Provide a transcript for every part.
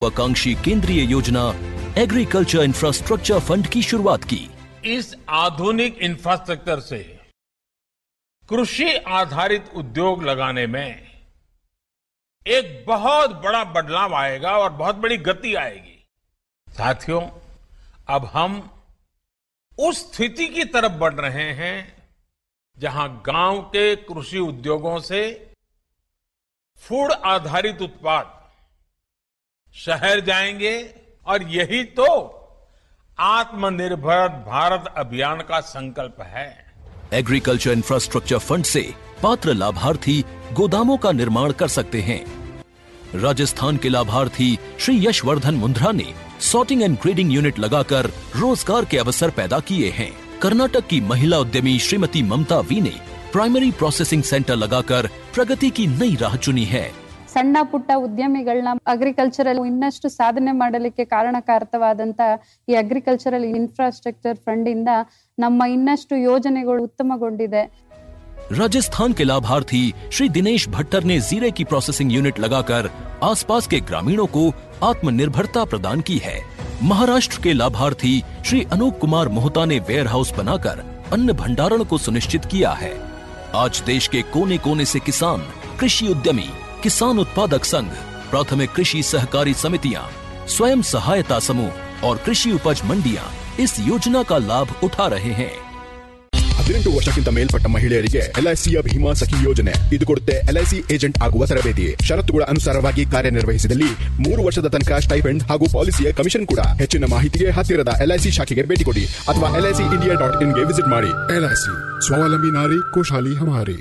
महत्वाकांक्षी केंद्रीय योजना एग्रीकल्चर इंफ्रास्ट्रक्चर फंड की शुरुआत की इस आधुनिक इंफ्रास्ट्रक्चर से कृषि आधारित उद्योग लगाने में एक बहुत बड़ा बदलाव आएगा और बहुत बड़ी गति आएगी साथियों अब हम उस स्थिति की तरफ बढ़ रहे हैं जहां गांव के कृषि उद्योगों से फूड आधारित उत्पाद शहर जाएंगे और यही तो आत्मनिर्भर भारत अभियान का संकल्प है एग्रीकल्चर इंफ्रास्ट्रक्चर फंड से पात्र लाभार्थी गोदामों का निर्माण कर सकते हैं राजस्थान के लाभार्थी श्री यशवर्धन मुंद्रा ने सॉर्टिंग एंड ग्रेडिंग यूनिट लगाकर रोजगार के अवसर पैदा किए हैं कर्नाटक की महिला उद्यमी श्रीमती ममता वी ने प्राइमरी प्रोसेसिंग सेंटर लगाकर प्रगति की नई राह चुनी है ಸಣ್ಣ ಪುಟ್ಟ ಉದ್ಯಮಿಗಳನ್ನ ಅಗ್ರಿಕಲ್ಚರಲ್ ಇನ್ನಷ್ಟು ಸಾಧನೆ ಮಾಡಲಿಕ್ಕೆ ಕಾರಣಕಾರಕವಾದಂತ ಈ ಅಗ್ರಿಕಲ್ಚರಲ್ ಇನ್ಫ್ರಾಸ್ಟ್ರಕ್ಚರ್ ಫಂಡ್ ಇಂದ ನಮ್ಮ ಇನ್ನಷ್ಟು ಯೋಜನೆಗಳು ಉತ್ತಮಗೊಂಡಿದೆ राजस्थान के लाभार्थी श्री दिनेश भट्टर ने जीरे की प्रोसेसिंग यूनिट लगाकर आसपास के ग्रामीणों को आत्मनिर्भरता प्रदान की है महाराष्ट्र के लाभार्थी श्री अनूप कुमार मोहता ने वेयर हाउस बनाकर अन्न भंडारण को सुनिश्चित किया है आज देश के कोने कोने से किसान कृषि उद्यमी किसान उत्पादक संघ प्राथमिक कृषि सहकारी समितियां स्वयं सहायता समूह और कृषि उपज मंडियां इस योजना का लाभ उठा रहे हैं ಹದಿನೆಂಟು ವರ್ಷಕ್ಕಿಂತ ಮೇಲ್ಪಟ್ಟ ಮಹಿಳೆಯರಿಗೆ ಎಲ್ಐಸಿಯ ಭೀಮಾ ಸಖಿ ಯೋಜನೆ ಇದು ಕೊಡುತ್ತೆ ಎಲ್ಐಸಿ ಏಜೆಂಟ್ ಆಗುವ ತರಬೇತಿ ಷರತ್ತುಗಳ ಅನುಸಾರವಾಗಿ ಕಾರ್ಯನಿರ್ವಹಿಸಿದಲ್ಲಿ ಮೂರು ವರ್ಷದ ತನಕ ಸ್ಟೈಪೆಂಡ್ ಹಾಗೂ ಪಾಲಿಸಿಯ ಕಮಿಷನ್ ಕೂಡ ಹೆಚ್ಚಿನ ಮಾಹಿತಿಗೆ ಹತ್ತಿರದ ಎಲ್ಐಸಿ ಶಾಖೆಗೆ ಭೇಟಿ ಕೊಡಿ ಅಥವಾ ಎಲ್ಐಸಿ ಇಂಡಿಯಾ ಡಾಟ್ ಇನ್ಗೆ ವಿಸಿಟ್ ಮಾಡಿ ಎಲ್ಐಸಿ ಸ್ವಾವಲಂಬಿ ನಾರಿ ಖುಷಾಲಿ ಹಮಾರಿ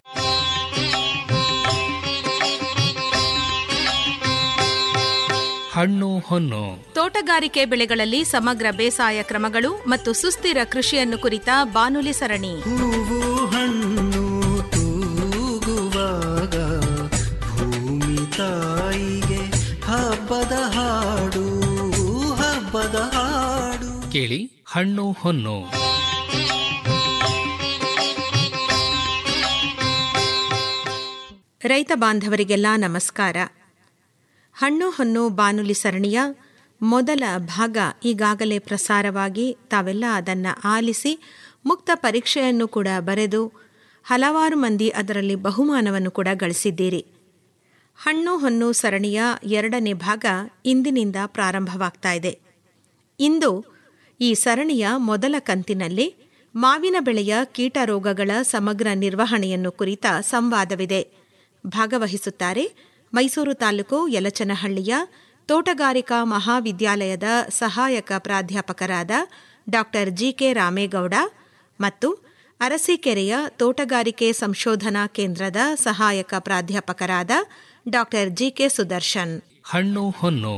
ಹಣ್ಣು ಹೊನ್ನು ತೋಟಗಾರಿಕೆ ಬೆಳೆಗಳಲ್ಲಿ ಸಮಗ್ರ ಬೇಸಾಯ ಕ್ರಮಗಳು ಮತ್ತು ಸುಸ್ಥಿರ ಕೃಷಿಯನ್ನು ಕುರಿತ ಬಾನುಲಿ ಸರಣಿ ಹೂವು ಹಣ್ಣು ತೂಗುವಾಗ ಭೂಮಿ ತಾಯಿಗೆ ಹಬ್ಬದ ಹಾಡು ಹಬ್ಬದ ಹಾಡು ಕೇಳಿ ಹಣ್ಣು ಹೊನ್ನು ರೈತ ಬಾಂಧವರಿಗೆಲ್ಲ ನಮಸ್ಕಾರ ಹಣ್ಣು ಹೊನ್ನು ಬಾನುಲಿ ಸರಣಿಯ ಮೊದಲ ಭಾಗ ಈಗಾಗಲೇ ಪ್ರಸಾರವಾಗಿ ತಾವೆಲ್ಲ ಅದನ್ನು ಆಲಿಸಿ ಮುಕ್ತ ಪರೀಕ್ಷೆಯನ್ನು ಕೂಡ ಬರೆದು ಹಲವಾರು ಮಂದಿ ಅದರಲ್ಲಿ ಬಹುಮಾನವನ್ನು ಕೂಡ ಗಳಿಸಿದ್ದೀರಿ ಹಣ್ಣು ಹೊನ್ನು ಸರಣಿಯ ಎರಡನೇ ಭಾಗ ಇಂದಿನಿಂದ ಪ್ರಾರಂಭವಾಗ್ತಾ ಇದೆ ಇಂದು ಈ ಸರಣಿಯ ಮೊದಲ ಕಂತಿನಲ್ಲಿ ಮಾವಿನ ಬೆಳೆಯ ಕೀಟ ರೋಗಗಳ ಸಮಗ್ರ ನಿರ್ವಹಣೆಯನ್ನು ಕುರಿತ ಸಂವಾದವಿದೆ ಭಾಗವಹಿಸುತ್ತಾರೆ ಮೈಸೂರು ತಾಲೂಕು ಯಲಚನಹಳ್ಳಿಯ ತೋಟಗಾರಿಕಾ ಮಹಾವಿದ್ಯಾಲಯದ ಸಹಾಯಕ ಪ್ರಾಧ್ಯಾಪಕರಾದ ಡಾಕ್ಟರ್ ಜಿಕೆ ರಾಮೇಗೌಡ ಮತ್ತು ಅರಸೀಕೆರೆಯ ತೋಟಗಾರಿಕೆ ಸಂಶೋಧನಾ ಕೇಂದ್ರದ ಸಹಾಯಕ ಪ್ರಾಧ್ಯಾಪಕರಾದ ಡಾಕ್ಟರ್ ಜಿಕೆ ಸುದರ್ಶನ್ ಹಣ್ಣು ಹೊನ್ನು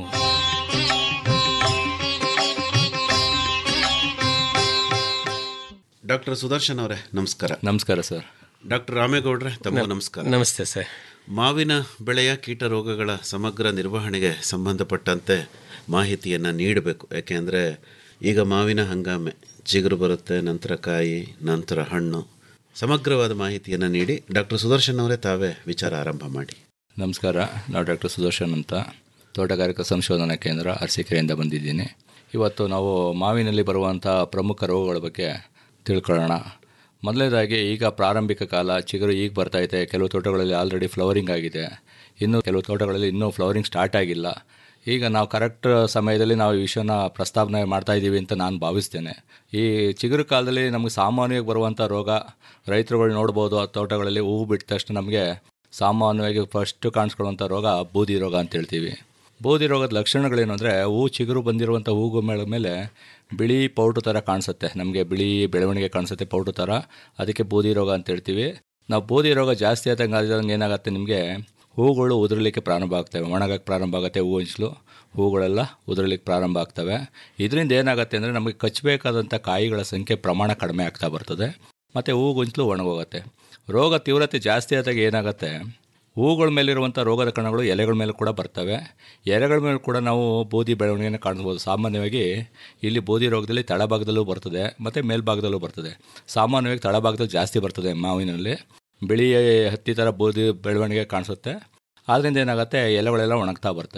ಡಾಕ್ಟರ್ ಸುದರ್ಶನ್ ಅವರೇ ನಮಸ್ಕಾರ ನಮಸ್ಕಾರ ಸರ್ ಡಾಕ್ಟರ್ ರಾಮೇಗೌಡ್ರೆ ತಮ್ಮ ನಮಸ್ಕಾರ ನಮಸ್ತೆ ಸರ್ ಮಾವಿನ ಬೆಳೆಯ ಕೀಟ ರೋಗಗಳ ಸಮಗ್ರ ನಿರ್ವಹಣೆಗೆ ಸಂಬಂಧಪಟ್ಟಂತೆ ಮಾಹಿತಿಯನ್ನು ನೀಡಬೇಕು ಯಾಕೆಂದರೆ ಈಗ ಮಾವಿನ ಹಂಗಾಮೆ ಚಿಗುರು ಬರುತ್ತೆ ನಂತರ ಕಾಯಿ ನಂತರ ಹಣ್ಣು ಸಮಗ್ರವಾದ ಮಾಹಿತಿಯನ್ನು ನೀಡಿ ಡಾಕ್ಟರ್ ಸುದರ್ಶನ್ ಅವರೇ ತಾವೇ ವಿಚಾರ ಆರಂಭ ಮಾಡಿ ನಮಸ್ಕಾರ ನಾವು ಡಾಕ್ಟರ್ ಸುದರ್ಶನ್ ಅಂತ ತೋಟಗಾರಿಕಾ ಸಂಶೋಧನಾ ಕೇಂದ್ರ ಅರಸೀಕೆರೆಯಿಂದ ಬಂದಿದ್ದೀನಿ ಇವತ್ತು ನಾವು ಮಾವಿನಲ್ಲಿ ಬರುವಂಥ ಪ್ರಮುಖ ರೋಗಗಳ ಬಗ್ಗೆ ತಿಳ್ಕೊಳ್ಳೋಣ ಮೊದಲನೇದಾಗಿ ಈಗ ಪ್ರಾರಂಭಿಕ ಕಾಲ ಚಿಗುರು ಈಗ ಬರ್ತೈತೆ ಕೆಲವು ತೋಟಗಳಲ್ಲಿ ಆಲ್ರೆಡಿ ಫ್ಲವರಿಂಗ್ ಆಗಿದೆ ಇನ್ನು ಕೆಲವು ತೋಟಗಳಲ್ಲಿ ಇನ್ನೂ ಫ್ಲವರಿಂಗ್ ಸ್ಟಾರ್ಟ್ ಆಗಿಲ್ಲ ಈಗ ನಾವು ಕರೆಕ್ಟ್ ಸಮಯದಲ್ಲಿ ನಾವು ಈ ವಿಷಯನ ಪ್ರಸ್ತಾವನೆ ಮಾಡ್ತಾ ಇದ್ದೀವಿ ಅಂತ ನಾನು ಭಾವಿಸ್ತೇನೆ ಈ ಚಿಗುರು ಕಾಲದಲ್ಲಿ ನಮಗೆ ಸಾಮಾನ್ಯವಾಗಿ ಬರುವಂಥ ರೋಗ ರೈತರುಗಳು ನೋಡ್ಬೋದು ಆ ತೋಟಗಳಲ್ಲಿ ಹೂವು ಬಿಟ್ಟ ತಕ್ಷಣ ನಮಗೆ ಸಾಮಾನ್ಯವಾಗಿ ಫಸ್ಟ್ ಕಾಣಿಸ್ಕೊಳ್ಳುವಂಥ ರೋಗ ಬೂದಿ ರೋಗ ಅಂತ ಹೇಳ್ತೀವಿ ಬೂದಿ ರೋಗದ ಲಕ್ಷಣಗಳೇನು ಅಂದರೆ ಹೂ ಚಿಗುರು ಬಂದಿರುವಂಥ ಹೂಗು ಮೇಳ ಮೇಲೆ ಬಿಳಿ ಪೌಟು ಥರ ಕಾಣಿಸುತ್ತೆ ನಮಗೆ ಬಿಳಿ ಬೆಳವಣಿಗೆ ಕಾಣಿಸುತ್ತೆ ಪೌಟು ಥರ ಅದಕ್ಕೆ ಬೂದಿ ರೋಗ ಅಂತ ಹೇಳ್ತೀವಿ ನಾವು ಬೂದಿ ರೋಗ ಜಾಸ್ತಿ ಆದಂಗೆ ಆದಂಗೆ ಏನಾಗುತ್ತೆ ನಿಮಗೆ ಹೂಗಳು ಉದುರಲಿಕ್ಕೆ ಪ್ರಾರಂಭ ಆಗ್ತವೆ ಒಣಗಕ್ಕೆ ಪ್ರಾರಂಭ ಆಗುತ್ತೆ ಹೂ ಹಂಚಲು ಹೂಗಳೆಲ್ಲ ಉದುರಲಿಕ್ಕೆ ಪ್ರಾರಂಭ ಆಗ್ತವೆ ಇದರಿಂದ ಏನಾಗುತ್ತೆ ಅಂದರೆ ನಮಗೆ ಕಚ್ಚಬೇಕಾದಂಥ ಕಾಯಿಗಳ ಸಂಖ್ಯೆ ಪ್ರಮಾಣ ಕಡಿಮೆ ಆಗ್ತಾ ಬರ್ತದೆ ಮತ್ತು ಹೂ ಗುಂಚಲು ಒಣಗೋಗುತ್ತೆ ರೋಗ ತೀವ್ರತೆ ಜಾಸ್ತಿ ಆದಾಗ ಏನಾಗುತ್ತೆ ಹೂಗಳ ಮೇಲಿರುವಂಥ ರೋಗದ ಕಣಗಳು ಎಲೆಗಳ ಮೇಲೆ ಕೂಡ ಬರ್ತವೆ ಎಲೆಗಳ ಮೇಲೆ ಕೂಡ ನಾವು ಬೂದಿ ಬೆಳವಣಿಗೆನ ಕಾಣಿಸ್ಬೋದು ಸಾಮಾನ್ಯವಾಗಿ ಇಲ್ಲಿ ಬೂದಿ ರೋಗದಲ್ಲಿ ತಳಭಾಗದಲ್ಲೂ ಬರ್ತದೆ ಮತ್ತು ಮೇಲ್ಭಾಗದಲ್ಲೂ ಬರ್ತದೆ ಸಾಮಾನ್ಯವಾಗಿ ತಳಭಾಗದಲ್ಲಿ ಜಾಸ್ತಿ ಬರ್ತದೆ ಮಾವಿನಲ್ಲಿ ಬಿಳಿ ಹತ್ತಿ ಥರ ಬೂದಿ ಬೆಳವಣಿಗೆ ಕಾಣಿಸುತ್ತೆ ಆದ್ದರಿಂದ ಏನಾಗುತ್ತೆ ಎಲೆಗಳೆಲ್ಲ ಒಣಗ್ತಾ ಬರ್ತವೆ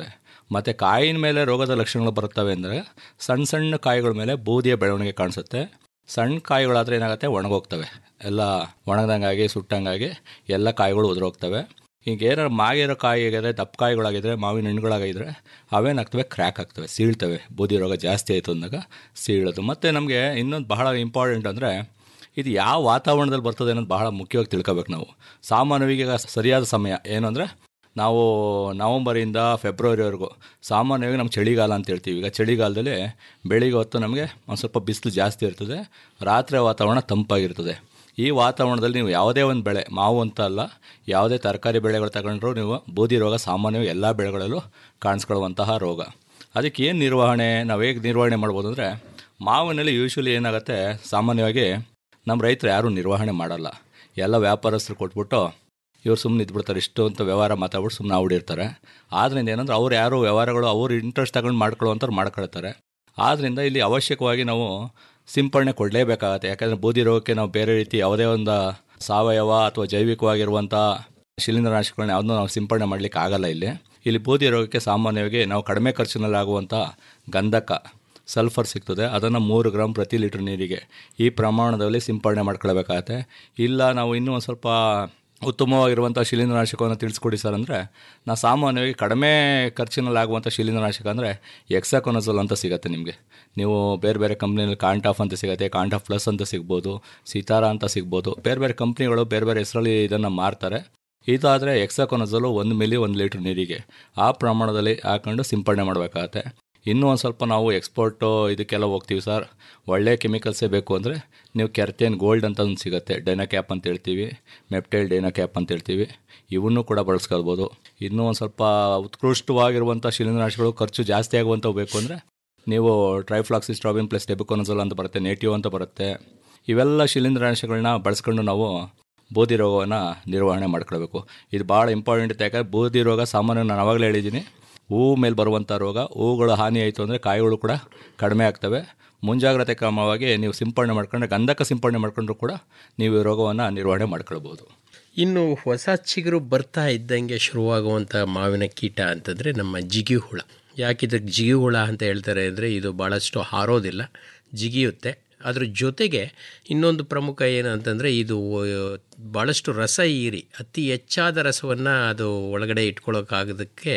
ಮತ್ತು ಕಾಯಿನ ಮೇಲೆ ರೋಗದ ಲಕ್ಷಣಗಳು ಬರುತ್ತವೆ ಅಂದರೆ ಸಣ್ಣ ಸಣ್ಣ ಕಾಯಿಗಳ ಮೇಲೆ ಬೂದಿಯ ಬೆಳವಣಿಗೆ ಕಾಣಿಸುತ್ತೆ ಸಣ್ಣ ಕಾಯಿಗಳಾದರೆ ಏನಾಗುತ್ತೆ ಒಣಗೋಗ್ತವೆ ಎಲ್ಲ ಒಣಗ್ದಂಗಾಗಿ ಸುಟ್ಟಂಗಾಗಿ ಎಲ್ಲ ಕಾಯಿಗಳು ಉದುರೋಗ್ತವೆ ಈಗ ಏನಾರು ಮಾಗಿರೋ ಕಾಯಿ ಆಗಿದ್ರೆ ದಪ್ಪ ಕಾಯಿಗಳಾಗಿದ್ರೆ ಮಾವಿನ ಹಣ್ಣುಗಳಾಗಿದ್ರೆ ಅವೇನಾಗ್ತವೆ ಕ್ರ್ಯಾಕ್ ಆಗ್ತವೆ ಸೀಳ್ತವೆ ಬೂದಿ ರೋಗ ಜಾಸ್ತಿ ಆಯಿತು ಅಂದಾಗ ಸೀಳೋದು ಮತ್ತು ನಮಗೆ ಇನ್ನೊಂದು ಬಹಳ ಇಂಪಾರ್ಟೆಂಟ್ ಅಂದರೆ ಇದು ಯಾವ ವಾತಾವರಣದಲ್ಲಿ ಬರ್ತದೆ ಅನ್ನೋದು ಬಹಳ ಮುಖ್ಯವಾಗಿ ತಿಳ್ಕೊಬೇಕು ನಾವು ಸಾಮಾನ್ಯವಾಗಿ ಈಗ ಸರಿಯಾದ ಸಮಯ ಏನು ಅಂದರೆ ನಾವು ನವಂಬರಿಂದ ಫೆಬ್ರವರಿವರೆಗೂ ಸಾಮಾನ್ಯವಾಗಿ ನಮ್ಮ ಚಳಿಗಾಲ ಅಂತ ಹೇಳ್ತೀವಿ ಈಗ ಚಳಿಗಾಲದಲ್ಲಿ ಬೆಳಿಗ್ಗೆ ಹೊತ್ತು ನಮಗೆ ಒಂದು ಸ್ವಲ್ಪ ಬಿಸಿಲು ಜಾಸ್ತಿ ಇರ್ತದೆ ರಾತ್ರಿ ವಾತಾವರಣ ತಂಪಾಗಿರ್ತದೆ ಈ ವಾತಾವರಣದಲ್ಲಿ ನೀವು ಯಾವುದೇ ಒಂದು ಬೆಳೆ ಮಾವು ಅಂತ ಅಲ್ಲ ಯಾವುದೇ ತರಕಾರಿ ಬೆಳೆಗಳು ತಗೊಂಡ್ರೂ ನೀವು ಬೂದಿ ರೋಗ ಸಾಮಾನ್ಯವಾಗಿ ಎಲ್ಲ ಬೆಳೆಗಳಲ್ಲೂ ಕಾಣಿಸ್ಕೊಳ್ಳುವಂತಹ ರೋಗ ಅದಕ್ಕೆ ಏನು ನಿರ್ವಹಣೆ ನಾವು ಹೇಗೆ ನಿರ್ವಹಣೆ ಮಾಡ್ಬೋದು ಅಂದರೆ ಮಾವಿನಲ್ಲಿ ಯೂಶ್ವಲಿ ಏನಾಗುತ್ತೆ ಸಾಮಾನ್ಯವಾಗಿ ನಮ್ಮ ರೈತರು ಯಾರೂ ನಿರ್ವಹಣೆ ಮಾಡಲ್ಲ ಎಲ್ಲ ವ್ಯಾಪಾರಸ್ಥರು ಕೊಟ್ಬಿಟ್ಟು ಇವ್ರು ಸುಮ್ಮನೆ ಇದ್ಬಿಡ್ತಾರೆ ಇಷ್ಟು ಅಂತ ವ್ಯವಹಾರ ಮಾತಾಡ್ಬಿಟ್ಟು ಸುಮ್ಮನೆ ಆಗ್ಬಿಟ್ಟಿರ್ತಾರೆ ಆದ್ದರಿಂದ ಏನಂದ್ರೆ ಅವ್ರು ಯಾರು ವ್ಯವಹಾರಗಳು ಅವ್ರು ಇಂಟ್ರೆಸ್ಟ್ ತಗೊಂಡು ಮಾಡ್ಕೊಳ್ಳುವಂಥವ್ರು ಮಾಡ್ಕೊಳ್ತಾರೆ ಆದ್ದರಿಂದ ಇಲ್ಲಿ ಅವಶ್ಯಕವಾಗಿ ನಾವು ಸಿಂಪಡಣೆ ಕೊಡಲೇಬೇಕಾಗತ್ತೆ ಯಾಕಂದರೆ ಬೂದಿ ರೋಗಕ್ಕೆ ನಾವು ಬೇರೆ ರೀತಿ ಯಾವುದೇ ಒಂದು ಸಾವಯವ ಅಥವಾ ಜೈವಿಕವಾಗಿರುವಂಥ ಶಿಲೀಂಧ್ರನಾಶಕಗಳನ್ನ ಯಾವುದನ್ನೂ ನಾವು ಸಿಂಪಡಣೆ ಮಾಡಲಿಕ್ಕೆ ಆಗಲ್ಲ ಇಲ್ಲಿ ಇಲ್ಲಿ ಬೂದಿ ರೋಗಕ್ಕೆ ಸಾಮಾನ್ಯವಾಗಿ ನಾವು ಕಡಿಮೆ ಖರ್ಚಿನಲ್ಲಿ ಆಗುವಂಥ ಗಂಧಕ ಸಲ್ಫರ್ ಸಿಗ್ತದೆ ಅದನ್ನು ಮೂರು ಗ್ರಾಮ್ ಪ್ರತಿ ಲೀಟ್ರ್ ನೀರಿಗೆ ಈ ಪ್ರಮಾಣದಲ್ಲಿ ಸಿಂಪಡಣೆ ಮಾಡ್ಕೊಳ್ಬೇಕಾಗತ್ತೆ ಇಲ್ಲ ನಾವು ಇನ್ನೂ ಒಂದು ಸ್ವಲ್ಪ ಉತ್ತಮವಾಗಿರುವಂಥ ಶಿಲೀಂಧ್ರನಾಶಕವನ್ನು ತಿಳಿಸ್ಕೊಡಿ ಸರ್ ಅಂದರೆ ನಾ ಸಾಮಾನ್ಯವಾಗಿ ಕಡಿಮೆ ಖರ್ಚಿನಲ್ಲಿ ಆಗುವಂಥ ಶಿಲೀಂಧ್ರನಾಶಕ ಅಂದರೆ ಎಕ್ಸಾಕೊನಜೋಲ್ ಅಂತ ಸಿಗುತ್ತೆ ನಿಮಗೆ ನೀವು ಬೇರೆ ಬೇರೆ ಕಂಪ್ನಿಯಲ್ಲಿ ಕಾಂಟಾಫ್ ಅಂತ ಸಿಗುತ್ತೆ ಕಾಂಟಾಫ್ ಪ್ಲಸ್ ಅಂತ ಸಿಗ್ಬೋದು ಸಿತಾರ ಅಂತ ಸಿಗ್ಬೋದು ಬೇರೆ ಬೇರೆ ಕಂಪ್ನಿಗಳು ಬೇರೆ ಬೇರೆ ಹೆಸರಲ್ಲಿ ಇದನ್ನು ಮಾರ್ತಾರೆ ಇದಾದರೆ ಎಕ್ಸಾಕೊನಜೋಲು ಒಂದು ಮಿಲಿ ಒಂದು ಲೀಟ್ರ್ ನೀರಿಗೆ ಆ ಪ್ರಮಾಣದಲ್ಲಿ ಹಾಕೊಂಡು ಸಿಂಪಡಣೆ ಮಾಡಬೇಕಾಗತ್ತೆ ಇನ್ನೂ ಒಂದು ಸ್ವಲ್ಪ ನಾವು ಎಕ್ಸ್ಪೋರ್ಟು ಇದಕ್ಕೆಲ್ಲ ಹೋಗ್ತೀವಿ ಸರ್ ಒಳ್ಳೆಯ ಕೆಮಿಕಲ್ಸೇ ಬೇಕು ಅಂದರೆ ನೀವು ಕೆರ್ತಿಯನ್ ಗೋಲ್ಡ್ ಅಂತ ಒಂದು ಸಿಗುತ್ತೆ ಡೈನಾ ಕ್ಯಾಪ್ ಅಂತ ಹೇಳ್ತೀವಿ ಮೆಪ್ಟೈಲ್ ಡೈನಾ ಕ್ಯಾಪ್ ಅಂತ ಹೇಳ್ತೀವಿ ಇವನ್ನೂ ಕೂಡ ಬಳಸ್ಕೊಳ್ಬೋದು ಇನ್ನೂ ಒಂದು ಸ್ವಲ್ಪ ಉತ್ಕೃಷ್ಟವಾಗಿರುವಂಥ ಶಿಲೀಂಧ್ರನಾಶಗಳು ಖರ್ಚು ಜಾಸ್ತಿ ಆಗುವಂಥವು ಬೇಕು ಅಂದರೆ ನೀವು ಟ್ರೈಫ್ಲಾಕ್ಸಿಸ್ಟ್ರಾಬಿನ್ ಪ್ಲಸ್ ಡೆಬಿಕೋನಜೋಲ್ ಅಂತ ಬರುತ್ತೆ ನೇಟಿವ್ ಅಂತ ಬರುತ್ತೆ ಇವೆಲ್ಲ ಶಿಲೀಂಧ್ರನಾಶಗಳನ್ನ ಬಳಸ್ಕೊಂಡು ನಾವು ಬೂದಿ ರೋಗವನ್ನು ನಿರ್ವಹಣೆ ಮಾಡ್ಕೊಳ್ಬೇಕು ಇದು ಭಾಳ ಇಂಪಾರ್ಟೆಂಟ್ ಇತ್ತು ಯಾಕಂದರೆ ಬೂದಿ ರೋಗ ಸಾಮಾನ್ಯ ನಾನು ಆವಾಗಲೇ ಹೇಳಿದ್ದೀನಿ ಹೂವು ಮೇಲೆ ಬರುವಂಥ ರೋಗ ಹೂವುಗಳು ಹಾನಿ ಆಯಿತು ಅಂದರೆ ಕಾಯಿಗಳು ಕೂಡ ಕಡಿಮೆ ಆಗ್ತವೆ ಮುಂಜಾಗ್ರತೆ ಕ್ರಮವಾಗಿ ನೀವು ಸಿಂಪಡಣೆ ಮಾಡ್ಕೊಂಡ್ರೆ ಗಂಧಕ ಸಿಂಪಡಣೆ ಮಾಡ್ಕೊಂಡ್ರು ಕೂಡ ನೀವು ಈ ರೋಗವನ್ನು ನಿರ್ವಹಣೆ ಮಾಡ್ಕೊಳ್ಬೋದು ಇನ್ನು ಹೊಸ ಚಿಗುರು ಬರ್ತಾ ಇದ್ದಂಗೆ ಶುರುವಾಗುವಂಥ ಮಾವಿನ ಕೀಟ ಅಂತಂದರೆ ನಮ್ಮ ಜಿಗಿ ಹುಳ ಯಾಕೆ ಇದಕ್ಕೆ ಜಿಗಿ ಹುಳ ಅಂತ ಹೇಳ್ತಾರೆ ಅಂದರೆ ಇದು ಭಾಳಷ್ಟು ಹಾರೋದಿಲ್ಲ ಜಿಗಿಯುತ್ತೆ ಅದ್ರ ಜೊತೆಗೆ ಇನ್ನೊಂದು ಪ್ರಮುಖ ಏನು ಅಂತಂದರೆ ಇದು ಭಾಳಷ್ಟು ರಸ ಹೀರಿ ಅತಿ ಹೆಚ್ಚಾದ ರಸವನ್ನು ಅದು ಒಳಗಡೆ ಇಟ್ಕೊಳ್ಳೋಕ್ಕಾಗೋದಕ್ಕೆ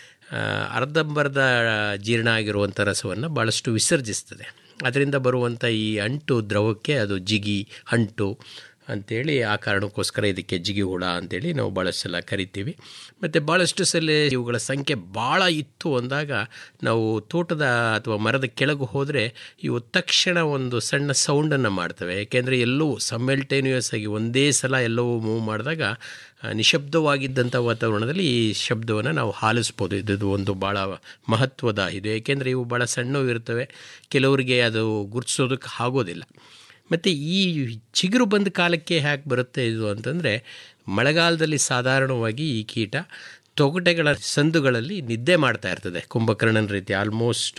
ಅರ್ಧಂಬರ್ಧ ಜೀರ್ಣ ಆಗಿರುವಂಥ ರಸವನ್ನು ಭಾಳಷ್ಟು ವಿಸರ್ಜಿಸ್ತದೆ ಅದರಿಂದ ಬರುವಂಥ ಈ ಅಂಟು ದ್ರವಕ್ಕೆ ಅದು ಜಿಗಿ ಅಂಟು ಅಂಥೇಳಿ ಆ ಕಾರಣಕ್ಕೋಸ್ಕರ ಇದಕ್ಕೆ ಜಿಗಿ ಹುಳ ಅಂಥೇಳಿ ನಾವು ಭಾಳಷ್ಟು ಸಲ ಕರಿತೀವಿ ಮತ್ತು ಭಾಳಷ್ಟು ಸಲ ಇವುಗಳ ಸಂಖ್ಯೆ ಭಾಳ ಇತ್ತು ಅಂದಾಗ ನಾವು ತೋಟದ ಅಥವಾ ಮರದ ಕೆಳಗೆ ಹೋದರೆ ಇವು ತಕ್ಷಣ ಒಂದು ಸಣ್ಣ ಸೌಂಡನ್ನು ಮಾಡ್ತವೆ ಯಾಕೆಂದರೆ ಎಲ್ಲವೂ ಸಮ್ಮೆಲ್ಟೇನಿಯಸ್ ಆಗಿ ಒಂದೇ ಸಲ ಎಲ್ಲವೂ ಮೂವ್ ಮಾಡಿದಾಗ ನಿಶಬ್ದವಾಗಿದ್ದಂಥ ವಾತಾವರಣದಲ್ಲಿ ಈ ಶಬ್ದವನ್ನು ನಾವು ಆಲಿಸ್ಬೋದು ಇದು ಒಂದು ಭಾಳ ಮಹತ್ವದ ಇದು ಏಕೆಂದರೆ ಇವು ಭಾಳ ಸಣ್ಣವು ಇರ್ತವೆ ಕೆಲವರಿಗೆ ಅದು ಗುರುತಿಸೋದಕ್ಕೆ ಆಗೋದಿಲ್ಲ ಮತ್ತು ಈ ಚಿಗುರು ಬಂದ ಕಾಲಕ್ಕೆ ಹ್ಯಾಕೆ ಬರುತ್ತೆ ಇದು ಅಂತಂದರೆ ಮಳೆಗಾಲದಲ್ಲಿ ಸಾಧಾರಣವಾಗಿ ಈ ಕೀಟ ತೊಗಟೆಗಳ ಸಂದುಗಳಲ್ಲಿ ನಿದ್ದೆ ಮಾಡ್ತಾ ಇರ್ತದೆ ಕುಂಭಕರ್ಣನ ರೀತಿ ಆಲ್ಮೋಸ್ಟ್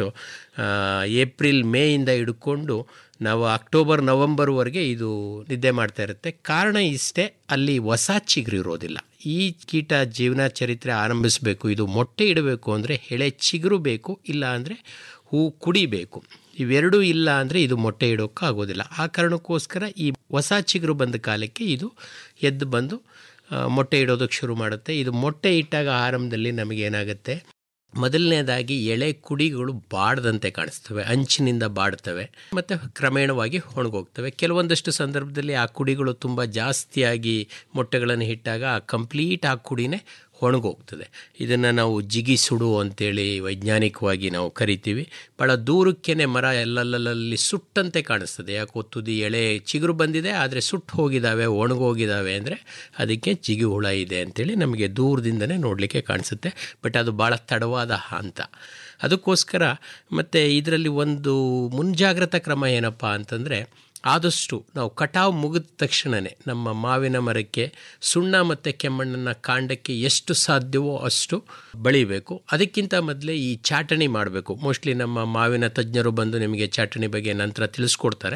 ಏಪ್ರಿಲ್ ಮೇಯಿಂದ ಹಿಡ್ಕೊಂಡು ನಾವು ಅಕ್ಟೋಬರ್ ನವಂಬರ್ವರೆಗೆ ಇದು ನಿದ್ದೆ ಮಾಡ್ತಾ ಇರುತ್ತೆ ಕಾರಣ ಇಷ್ಟೇ ಅಲ್ಲಿ ಹೊಸ ಚಿಗುರು ಇರೋದಿಲ್ಲ ಈ ಕೀಟ ಜೀವನ ಚರಿತ್ರೆ ಆರಂಭಿಸಬೇಕು ಇದು ಮೊಟ್ಟೆ ಇಡಬೇಕು ಅಂದರೆ ಎಳೆ ಚಿಗುರು ಬೇಕು ಇಲ್ಲ ಅಂದರೆ ಹೂ ಕುಡಿಬೇಕು ಇವೆರಡೂ ಇಲ್ಲ ಅಂದರೆ ಇದು ಮೊಟ್ಟೆ ಇಡೋಕ್ಕೆ ಆಗೋದಿಲ್ಲ ಆ ಕಾರಣಕ್ಕೋಸ್ಕರ ಈ ಹೊಸ ಚಿಗುರು ಬಂದ ಕಾಲಕ್ಕೆ ಇದು ಎದ್ದು ಬಂದು ಮೊಟ್ಟೆ ಇಡೋದಕ್ಕೆ ಶುರು ಮಾಡುತ್ತೆ ಇದು ಮೊಟ್ಟೆ ಇಟ್ಟಾಗ ಆರಂಭದಲ್ಲಿ ನಮಗೇನಾಗುತ್ತೆ ಮೊದಲನೇದಾಗಿ ಎಳೆ ಕುಡಿಗಳು ಬಾಡದಂತೆ ಕಾಣಿಸ್ತವೆ ಅಂಚಿನಿಂದ ಬಾಡ್ತವೆ ಮತ್ತು ಕ್ರಮೇಣವಾಗಿ ಒಣಗೋಗ್ತವೆ ಕೆಲವೊಂದಷ್ಟು ಸಂದರ್ಭದಲ್ಲಿ ಆ ಕುಡಿಗಳು ತುಂಬ ಜಾಸ್ತಿಯಾಗಿ ಮೊಟ್ಟೆಗಳನ್ನು ಇಟ್ಟಾಗ ಆ ಕಂಪ್ಲೀಟ್ ಆ ಕುಡಿನೇ ಒಣಗೋಗ್ತದೆ ಇದನ್ನು ನಾವು ಜಿಗಿ ಸುಡು ಅಂತೇಳಿ ವೈಜ್ಞಾನಿಕವಾಗಿ ನಾವು ಕರಿತೀವಿ ಭಾಳ ದೂರಕ್ಕೇ ಮರ ಎಲ್ಲೆಲ್ಲಲ್ಲಿ ಸುಟ್ಟಂತೆ ಕಾಣಿಸ್ತದೆ ಯಾಕೆ ತುದಿ ಎಳೆ ಚಿಗುರು ಬಂದಿದೆ ಆದರೆ ಸುಟ್ಟು ಹೋಗಿದ್ದಾವೆ ಒಣಗೋಗಿದ್ದಾವೆ ಅಂದರೆ ಅದಕ್ಕೆ ಜಿಗಿ ಹುಳ ಇದೆ ಅಂತೇಳಿ ನಮಗೆ ದೂರದಿಂದನೇ ನೋಡಲಿಕ್ಕೆ ಕಾಣಿಸುತ್ತೆ ಬಟ್ ಅದು ಭಾಳ ತಡವಾದ ಹಂತ ಅದಕ್ಕೋಸ್ಕರ ಮತ್ತು ಇದರಲ್ಲಿ ಒಂದು ಮುಂಜಾಗ್ರತಾ ಕ್ರಮ ಏನಪ್ಪ ಅಂತಂದರೆ ಆದಷ್ಟು ನಾವು ಕಟಾವು ಮುಗಿದ ತಕ್ಷಣವೇ ನಮ್ಮ ಮಾವಿನ ಮರಕ್ಕೆ ಸುಣ್ಣ ಮತ್ತು ಕೆಮ್ಮಣ್ಣನ್ನು ಕಾಂಡಕ್ಕೆ ಎಷ್ಟು ಸಾಧ್ಯವೋ ಅಷ್ಟು ಬಳಿಬೇಕು ಅದಕ್ಕಿಂತ ಮೊದಲೇ ಈ ಚಾಟಣಿ ಮಾಡಬೇಕು ಮೋಸ್ಟ್ಲಿ ನಮ್ಮ ಮಾವಿನ ತಜ್ಞರು ಬಂದು ನಿಮಗೆ ಚಾಟಣಿ ಬಗ್ಗೆ ನಂತರ ತಿಳಿಸ್ಕೊಡ್ತಾರೆ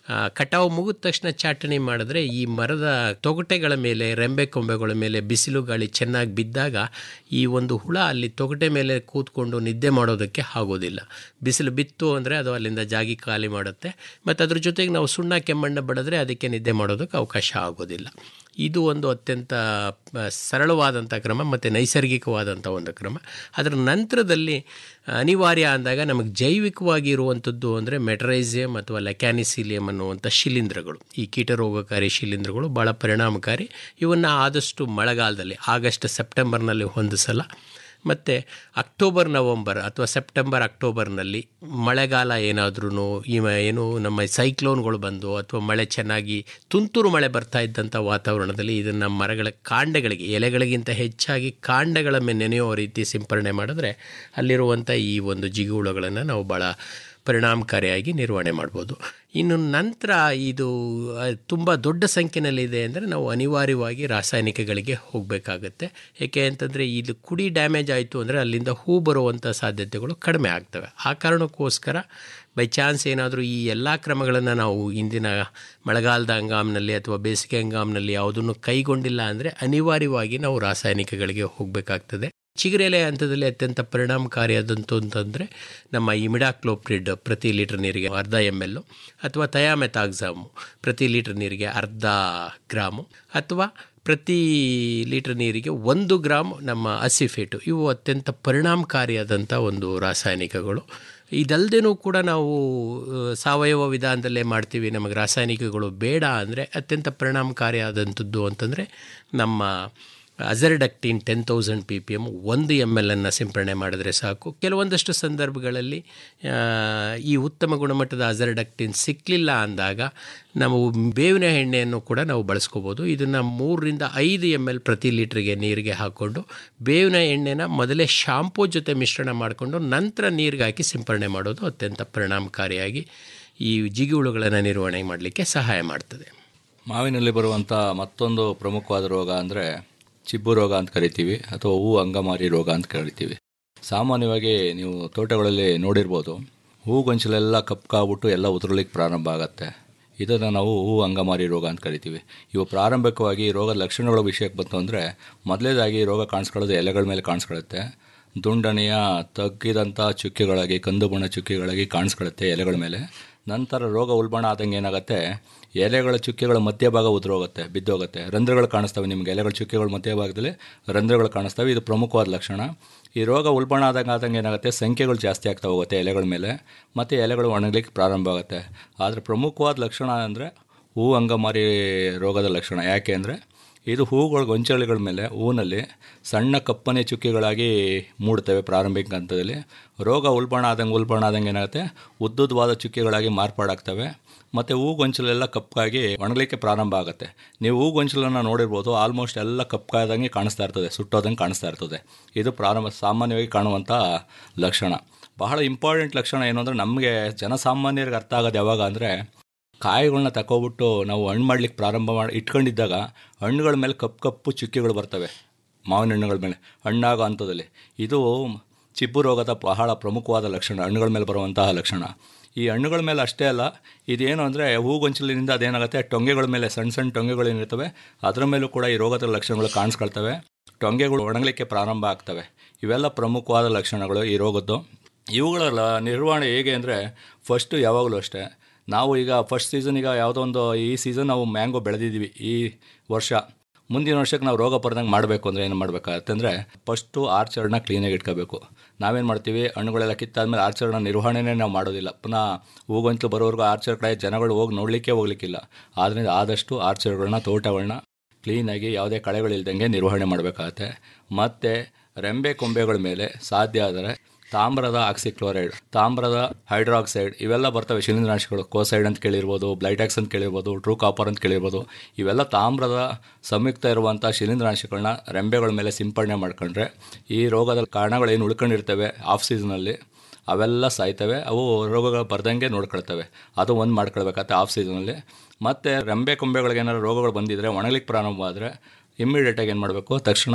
ಆ, ಕಟಾವು ಮುಗಿದ ತಕ್ಷಣ ಚಾಟಣಿ ಮಾಡಿದ್ರೆ ಈ ಮರದ ತೊಗಟೆಗಳ ಮೇಲೆ ರೆಂಬೆ ಕೊಂಬೆಗಳ ಮೇಲೆ ಬಿಸಿಲು ಗಾಳಿ ಚೆನ್ನಾಗಿ ಬಿದ್ದಾಗ ಈ ಒಂದು ಹುಳ ಅಲ್ಲಿ ತೊಗಟೆ ಮೇಲೆ ಕೂತ್ಕೊಂಡು ನಿದ್ದೆ ಮಾಡೋದಕ್ಕೆ ಆಗೋದಿಲ್ಲ ಬಿಸಿಲು ಬಿತ್ತು ಅಂದರೆ ಅದು ಅಲ್ಲಿಂದ ಜಾಗಿ ಖಾಲಿ ಮಾಡುತ್ತೆ ಮತ್ತು ಅದ್ರ ಜೊತೆಗೆ ನಾವು ಸುಣ್ಣ ಕೆಮ್ಮಣ್ಣ ಬಡಿದ್ರೆ ಅದಕ್ಕೆ ನಿದ್ದೆ ಮಾಡೋದಕ್ಕೆ ಅವಕಾಶ ಆಗೋದಿಲ್ಲ ಇದು ಒಂದು ಅತ್ಯಂತ ಆ, ಸರಳವಾದಂಥ ಕ್ರಮ ಮತ್ತು ನೈಸರ್ಗಿಕವಾದಂಥ ಒಂದು ಕ್ರಮ ಅದರ ನಂತರದಲ್ಲಿ ಅನಿವಾರ್ಯ ಅಂದಾಗ ನಮಗೆ ಜೈವಿಕವಾಗಿ ಇರುವಂಥದ್ದು ಅಂದರೆ ಮೆಟ್ರೈಸಿಯಮ್ ಅಥವಾ ಲೆಕ್ಯಾನಿಸಿಲಿಯಮ್ ಅನ್ನುವಂಥ ಶಿಲೀಂಧ್ರಗಳು ಈ ಕೀಟರೋಗಕಾರಿ ಶಿಲೀಂಧ್ರಗಳು ಭಾಳ ಪರಿಣಾಮಕಾರಿ ಇವನ್ನು ಆದಷ್ಟು ಮಳೆಗಾಲದಲ್ಲಿ ಆಗಸ್ಟ್ ಸೆಪ್ಟೆಂಬರ್ನಲ್ಲಿ ಒಂದು ಸಲ ಮತ್ತು ಅಕ್ಟೋಬರ್ ನವಂಬರ್ ಅಥವಾ ಸೆಪ್ಟೆಂಬರ್ ಅಕ್ಟೋಬರ್ನಲ್ಲಿ ಮಳೆಗಾಲ ಏನಾದ್ರೂ ಈ ಮ- ಏನು ನಮ್ಮ ಸೈಕ್ಲೋನ್ಗಳು ಬಂದು ಅಥವಾ ಮಳೆ ಚೆನ್ನಾಗಿ ತುಂತುರು ಮಳೆ ಬರ್ತಾ ಇದ್ದಂಥ ವಾತಾವರಣದಲ್ಲಿ ಇದನ್ನು ಮರಗಳ ಕಾಂಡಗಳಿಗೆ ಎಲೆಗಳಿಗಿಂತ ಹೆಚ್ಚಾಗಿ ಕಾಂಡಗಳ ಮೇಲೆ ನೆನೆಯೋ ರೀತಿ ಸಿಂಪರಣೆ ಮಾಡಿದ್ರೆ ಅಲ್ಲಿರುವಂಥ ಈ ಒಂದು ಜಿಗುಹುಳುಗಳನ್ನು ನಾವು ಭಾಳ ಪರಿಣಾಮಕಾರಿಯಾಗಿ ನಿರ್ವಹಣೆ ಮಾಡ್ಬೋದು ಇನ್ನು ನಂತರ ಇದು ತುಂಬ ದೊಡ್ಡ ಸಂಖ್ಯೆನಲ್ಲಿದೆ ಅಂದರೆ ನಾವು ಅನಿವಾರ್ಯವಾಗಿ ರಾಸಾಯನಿಕಗಳಿಗೆ ಹೋಗಬೇಕಾಗತ್ತೆ ಏಕೆ ಅಂತಂದರೆ ಇದು ಕುಡಿ ಡ್ಯಾಮೇಜ್ ಆಯಿತು ಅಂದರೆ ಅಲ್ಲಿಂದ ಹೂ ಬರುವಂಥ ಸಾಧ್ಯತೆಗಳು ಕಡಿಮೆ ಆಗ್ತವೆ ಆ ಕಾರಣಕ್ಕೋಸ್ಕರ ಬೈ ಚಾನ್ಸ್ ಏನಾದರೂ ಈ ಎಲ್ಲ ಕ್ರಮಗಳನ್ನು ನಾವು ಇಂದಿನ ಮಳೆಗಾಲದ ಹಂಗಾಮಿನಲ್ಲಿ ಅಥವಾ ಬೇಸಿಗೆ ಹಂಗಾಮಿನಲ್ಲಿ ಯಾವುದನ್ನು ಕೈಗೊಂಡಿಲ್ಲ ಅಂದರೆ ಅನಿವಾರ್ಯವಾಗಿ ನಾವು ರಾಸಾಯನಿಕಗಳಿಗೆ ಹೋಗಬೇಕಾಗ್ತದೆ ಚಿಗುರೆಲೆ ಹಂತದಲ್ಲಿ ಅತ್ಯಂತ ಪರಿಣಾಮಕಾರಿಯಾದಂತು ಅಂತಂದರೆ ನಮ್ಮ ಇಮಿಡಾಕ್ಲೋಪ್ರಿಡ್ ಪ್ರತಿ ಲೀಟರ್ ನೀರಿಗೆ ಅರ್ಧ ಎಮ್ ಎಲ್ಲು ಅಥವಾ ಥಯಾಮೆತಾಕ್ಸಾಮು ಪ್ರತಿ ಲೀಟರ್ ನೀರಿಗೆ ಅರ್ಧ ಗ್ರಾಮು ಅಥವಾ ಪ್ರತಿ ಲೀಟರ್ ನೀರಿಗೆ ಒಂದು ಗ್ರಾಮ್ ನಮ್ಮ ಅಸಿಫೇಟು ಇವು ಅತ್ಯಂತ ಪರಿಣಾಮಕಾರಿಯಾದಂಥ ಒಂದು ರಾಸಾಯನಿಕಗಳು ಇದಲ್ಲದೇನೂ ಕೂಡ ನಾವು ಆ, ಸಾವಯವ ವಿಧಾನದಲ್ಲೇ ಮಾಡ್ತೀವಿ ನಮಗೆ ರಾಸಾಯನಿಕಗಳು ಬೇಡ ಅಂದರೆ ಅತ್ಯಂತ ಪರಿಣಾಮಕಾರಿಯಾದಂಥದ್ದು ಅಂತಂದರೆ ನಮ್ಮ azadirachtin ten thousand P P M ಒಂದು ಎಮ್ ಎಲ್ ಅನ್ನು ಸಿಂಪರಣೆ ಮಾಡಿದ್ರೆ ಸಾಕು ಕೆಲವೊಂದಷ್ಟು ಸಂದರ್ಭಗಳಲ್ಲಿ ಆ, ಈ ಉತ್ತಮ ಗುಣಮಟ್ಟದ ಅಜರ್ಡಕ್ಟಿನ್ ಸಿಕ್ಕಲಿಲ್ಲ ಅಂದಾಗ ನಾವು ಬೇವಿನ ಎಣ್ಣೆಯನ್ನು ಕೂಡ ನಾವು ಬಳಸ್ಕೋಬೋದು ಇದನ್ನು ಮೂರರಿಂದ ಐದು ಎಮ್ ಎಲ್ ಪ್ರತಿ ಲೀಟ್ರಿಗೆ ನೀರಿಗೆ ಹಾಕ್ಕೊಂಡು ಬೇವಿನ ಎಣ್ಣೆನ ಮೊದಲೇ ಶಾಂಪೂ ಜೊತೆ ಮಿಶ್ರಣ ಮಾಡಿಕೊಂಡು ನಂತರ ನೀರಿಗೆ ಹಾಕಿ ಸಿಂಪರಣೆ ಮಾಡೋದು ಅತ್ಯಂತ ಪರಿಣಾಮಕಾರಿಯಾಗಿ ಈ ಜಿಗಿಹುಳುಗಳನ್ನು ನಿರ್ವಹಣೆ ಮಾಡಲಿಕ್ಕೆ ಸಹಾಯ ಮಾಡ್ತದೆ ಮಾವಿನಲ್ಲಿ ಬರುವಂಥ ಮತ್ತೊಂದು ಪ್ರಮುಖವಾದ ರೋಗ ಅಂದರೆ ಚಿಬ್ಬು ರೋಗ ಅಂತ ಕರಿತೀವಿ ಅಥವಾ ಹೂ ಅಂಗಮಾರಿ ರೋಗ ಅಂತ ಕರಿತೀವಿ ಸಾಮಾನ್ಯವಾಗಿ ನೀವು ತೋಟಗಳಲ್ಲಿ ನೋಡಿರ್ಬೋದು ಹೂ ಗೊಂಚಲೆಲ್ಲ ಕಪ್ಕಾಗ್ಬಿಟ್ಟು ಎಲ್ಲ ಉದುರಲಿಕ್ಕೆ ಪ್ರಾರಂಭ ಆಗುತ್ತೆ ಇದನ್ನು ನಾವು ಹೂ ಅಂಗಮಾರಿ ರೋಗ ಅಂತ ಕರಿತೀವಿ ಇವು ಪ್ರಾರಂಭಿಕವಾಗಿ ಈ ರೋಗದ ಲಕ್ಷಣಗಳ ವಿಷಯಕ್ಕೆ ಬಂತು ಅಂದರೆ ಮೊದಲೇದಾಗಿ ರೋಗ ಕಾಣಿಸ್ಕೊಳ್ಳೋದು ಎಲೆಗಳ ಮೇಲೆ ಕಾಣಿಸ್ಕೊಳ್ಳುತ್ತೆ ದುಂಡನೆಯ ತಗ್ಗಿದಂಥ ಚುಕ್ಕೆಗಳಾಗಿ ಕಂದು ಬಣ್ಣ ಚುಕ್ಕೆಗಳಾಗಿ ಕಾಣಿಸ್ಕೊಳ್ಳುತ್ತೆ ಎಲೆಗಳ ಮೇಲೆ ನಂತರ ರೋಗ ಉಲ್ಬಣ ಆದಂಗೆ ಏನಾಗುತ್ತೆ ಎಲೆಗಳ ಚುಕ್ಕೆಗಳ ಮಧ್ಯಭಾಗ ಉದುರೋಗುತ್ತೆ ಬಿದ್ದೋಗುತ್ತೆ ರಂಧ್ರಗಳು ಕಾಣಿಸ್ತವೆ ನಿಮಗೆ ಎಲೆಗಳ ಚುಕ್ಕೆಗಳ ಮಧ್ಯಭಾಗದಲ್ಲಿ ರಂಧ್ರಗಳು ಕಾಣಿಸ್ತವೆ ಇದು ಪ್ರಮುಖವಾದ ಲಕ್ಷಣ ಈ ರೋಗ ಉಲ್ಬಣ ಆದಂಗೆ ಆದಂಗೆ ಏನಾಗುತ್ತೆ ಸಂಖ್ಯೆಗಳು ಜಾಸ್ತಿ ಆಗ್ತಾ ಹೋಗುತ್ತೆ ಎಲೆಗಳ ಮೇಲೆ ಮತ್ತು ಎಲೆಗಳು ಒಣಗಲಿಕ್ಕೆ ಪ್ರಾರಂಭ ಆಗುತ್ತೆ ಆದರೆ ಪ್ರಮುಖವಾದ ಲಕ್ಷಣ ಅಂದರೆ ಹೂ ಅಂಗಮಾರಿ ರೋಗದ ಲಕ್ಷಣ ಯಾಕೆ ಅಂದರೆ ಇದು ಹೂಗಳ ಗೊಂಚಲುಗಳ ಮೇಲೆ ಹೂನಲ್ಲಿ ಸಣ್ಣ ಕಪ್ಪನೆ ಚುಕ್ಕೆಗಳಾಗಿ ಮೂಡ್ತವೆ ಪ್ರಾರಂಭಿಕ ಹಂತದಲ್ಲಿ ರೋಗ ಉಲ್ಬಣ ಆದಂಗೆ ಉಲ್ಬಣ ಆದಂಗೆ ಏನಾಗುತ್ತೆ ಉದ್ದುದ್ದವಾದ ಚುಕ್ಕೆಗಳಾಗಿ ಮಾರ್ಪಾಡಾಗ್ತವೆ ಮತ್ತು ಹೂ ಗೊಂಚಲೆಲ್ಲ ಕಪ್ಪಾಗಿ ಒಣಗಲಿಕ್ಕೆ ಪ್ರಾರಂಭ ಆಗುತ್ತೆ ನೀವು ಹೂ ಗೊಂಚಲನ್ನು ನೋಡಿರ್ಬೋದು ಆಲ್ಮೋಸ್ಟ್ ಎಲ್ಲ ಕಪ್ಪಾದಂಗೆ ಕಾಣಿಸ್ತಾ ಇರ್ತದೆ ಸುಟ್ಟೋದಂಗೆ ಕಾಣಿಸ್ತಾ ಇರ್ತದೆ ಇದು ಪ್ರಾರಂಭ ಸಾಮಾನ್ಯವಾಗಿ ಕಾಣುವಂಥ ಲಕ್ಷಣ ಬಹಳ ಇಂಪಾರ್ಟೆಂಟ್ ಲಕ್ಷಣ ಏನು ಅಂದರೆ ನಮಗೆ ಜನಸಾಮಾನ್ಯರಿಗೆ ಅರ್ಥ ಆಗೋದು ಯಾವಾಗ ಅಂದರೆ ಕಾಯಿಗಳನ್ನ ತಗೊಬಿಟ್ಟು ನಾವು ಹಣ್ಣು ಮಾಡ್ಲಿಕ್ಕೆ ಪ್ರಾರಂಭ ಮಾಡಿ ಇಟ್ಕೊಂಡಿದ್ದಾಗ ಹಣ್ಣುಗಳ ಮೇಲೆ ಕಪ್ಪು ಕಪ್ಪು ಚುಕ್ಕೆಗಳು ಬರ್ತವೆ ಮಾವಿನ ಹಣ್ಣುಗಳ ಮೇಲೆ ಹಣ್ಣಾಗೋ ಹಂತದಲ್ಲಿ ಇದು ಚಿಬ್ಬು ರೋಗದ ಬಹಳ ಪ್ರಮುಖವಾದ ಲಕ್ಷಣ ಹಣ್ಣುಗಳ ಮೇಲೆ ಬರುವಂತಹ ಲಕ್ಷಣ ಈ ಹಣ್ಣುಗಳ ಮೇಲೆ ಅಷ್ಟೇ ಅಲ್ಲ ಇದೇನು ಅಂದರೆ ಹೂಗೊಂಚಲಿನಿಂದ ಅದೇನಾಗುತ್ತೆ ಟೊಂಗೆಗಳ ಮೇಲೆ ಸಣ್ಣ ಸಣ್ಣ ಟೊಂಗೆಗಳು ಏನಿರ್ತವೆ ಅದರ ಮೇಲೂ ಕೂಡ ಈ ರೋಗದ ಲಕ್ಷಣಗಳು ಕಾಣಿಸ್ಕೊಳ್ತವೆ ಟೊಂಗೆಗಳು ಒಣಗಲಿಕ್ಕೆ ಪ್ರಾರಂಭ ಆಗ್ತವೆ ಇವೆಲ್ಲ ಪ್ರಮುಖವಾದ ಲಕ್ಷಣಗಳು ಈ ರೋಗದ್ದು ಇವುಗಳ ಲ- ನಿರ್ವಹಣೆ ಹೇಗೆ ಅಂದರೆ ಫಸ್ಟು ಯಾವಾಗಲೂ ಅಷ್ಟೇ ನಾವು ಈಗ ಫಸ್ಟ್ ಸೀಸನ್ ಈಗ ಯಾವುದೋ ಒಂದು ಈ ಸೀಸನ್ ನಾವು ಮ್ಯಾಂಗೋ ಬೆಳೆದಿದ್ದೀವಿ ಈ ವರ್ಷ ಮುಂದಿನ ವರ್ಷಕ್ಕೆ ನಾವು ರೋಗ ಬರದಂಗೆ ಮಾಡಬೇಕು ಅಂದರೆ ಏನು ಮಾಡಬೇಕಾಗತ್ತೆ ಅಂದರೆ ಫಸ್ಟು ಆರ್ಚರ್ಡ್ನ ಕ್ಲೀನಾಗಿ ಇಟ್ಕೋಬೇಕು ನಾವೇನು ಮಾಡ್ತೀವಿ ಹಣ್ಣುಗಳೆಲ್ಲ ಕಿತ್ತಾದ್ಮೇಲೆ ಆರ್ಚರ್ಡ್ನ ನಿರ್ವಹಣೆನೇ ನಾವು ಮಾಡೋದಿಲ್ಲ ಪುನಃ ಹೂಗಂತಲು ಬರೋವರೆಗೂ ಆರ್ಚರ್ ಕಡೆ ಜನಗಳು ಹೋಗಿ ನೋಡಲಿಕ್ಕೆ ಹೋಗ್ಲಿಕ್ಕಿಲ್ಲ ಆದ್ದರಿಂದ ಆದಷ್ಟು ಆರ್ಚರ್ಡ್ಗಳನ್ನ ತೋಟಗಳನ್ನ ಕ್ಲೀನಾಗಿ ಯಾವುದೇ ಕಳೆಗಳಿಲ್ದಂಗೆ ನಿರ್ವಹಣೆ ಮಾಡಬೇಕಾಗತ್ತೆ ಮತ್ತು ರೆಂಬೆ ಕೊಂಬೆಗಳ ಮೇಲೆ ಸಾಧ್ಯ ಆದರೆ ತಾಮ್ರದ ಆಕ್ಸಿಕ್ಲೋರೈಡ್ ತಾಮ್ರದ ಹೈಡ್ರಾಕ್ಸೈಡ್ ಇವೆಲ್ಲ ಬರ್ತವೆ ಶಿಲೀಂಧ್ರನಾಶಕಗಳು ಕೋಸೈಡ್ ಅಂತ ಕೇಳಿರ್ಬೋದು ಬ್ಲೈಟ್ಯಾಕ್ಸ್ ಅಂತ ಕೇಳಿರ್ಬೋದು ಟ್ರೂ ಕಾಪರ್ ಅಂತ ಕೇಳಿರ್ಬೋದು ಇವೆಲ್ಲ ತಾಮ್ರದ ಸಂಯುಕ್ತ ಇರುವಂಥ ಶಿಲೀಂಧ್ರನಾಶಕಗಳನ್ನ ರೆಂಬೆಗಳ ಮೇಲೆ ಸಿಂಪಡಣೆ ಮಾಡ್ಕೊಂಡ್ರೆ ಈ ರೋಗದ ಕಾರಣಗಳೇನು ಉಳ್ಕೊಂಡಿರ್ತವೆ ಆಫ್ ಸೀಸನಲ್ಲಿ ಅವೆಲ್ಲ ಸಾಯ್ತವೆ ಅವು ರೋಗಗಳು ಬರ್ದಂಗೆ ನೋಡ್ಕೊಳ್ತವೆ ಅದು ಒಂದು ಮಾಡ್ಕೊಳ್ಬೇಕಾಗತ್ತೆ ಆಫ್ ಸೀಸನಲ್ಲಿ ಮತ್ತು ರೆಂಬೆ ಕೊಂಬೆಗಳಿಗೆ ಏನಾದ್ರು ರೋಗಗಳು ಬಂದಿದ್ದರೆ ಒಣಗಲಿಕ್ಕೆ ಪ್ರಾರಂಭ ಆದರೆ ಇಮ್ಮಿಡಿಯೇಟಾಗಿ ಏನು ಮಾಡಬೇಕು ತಕ್ಷಣ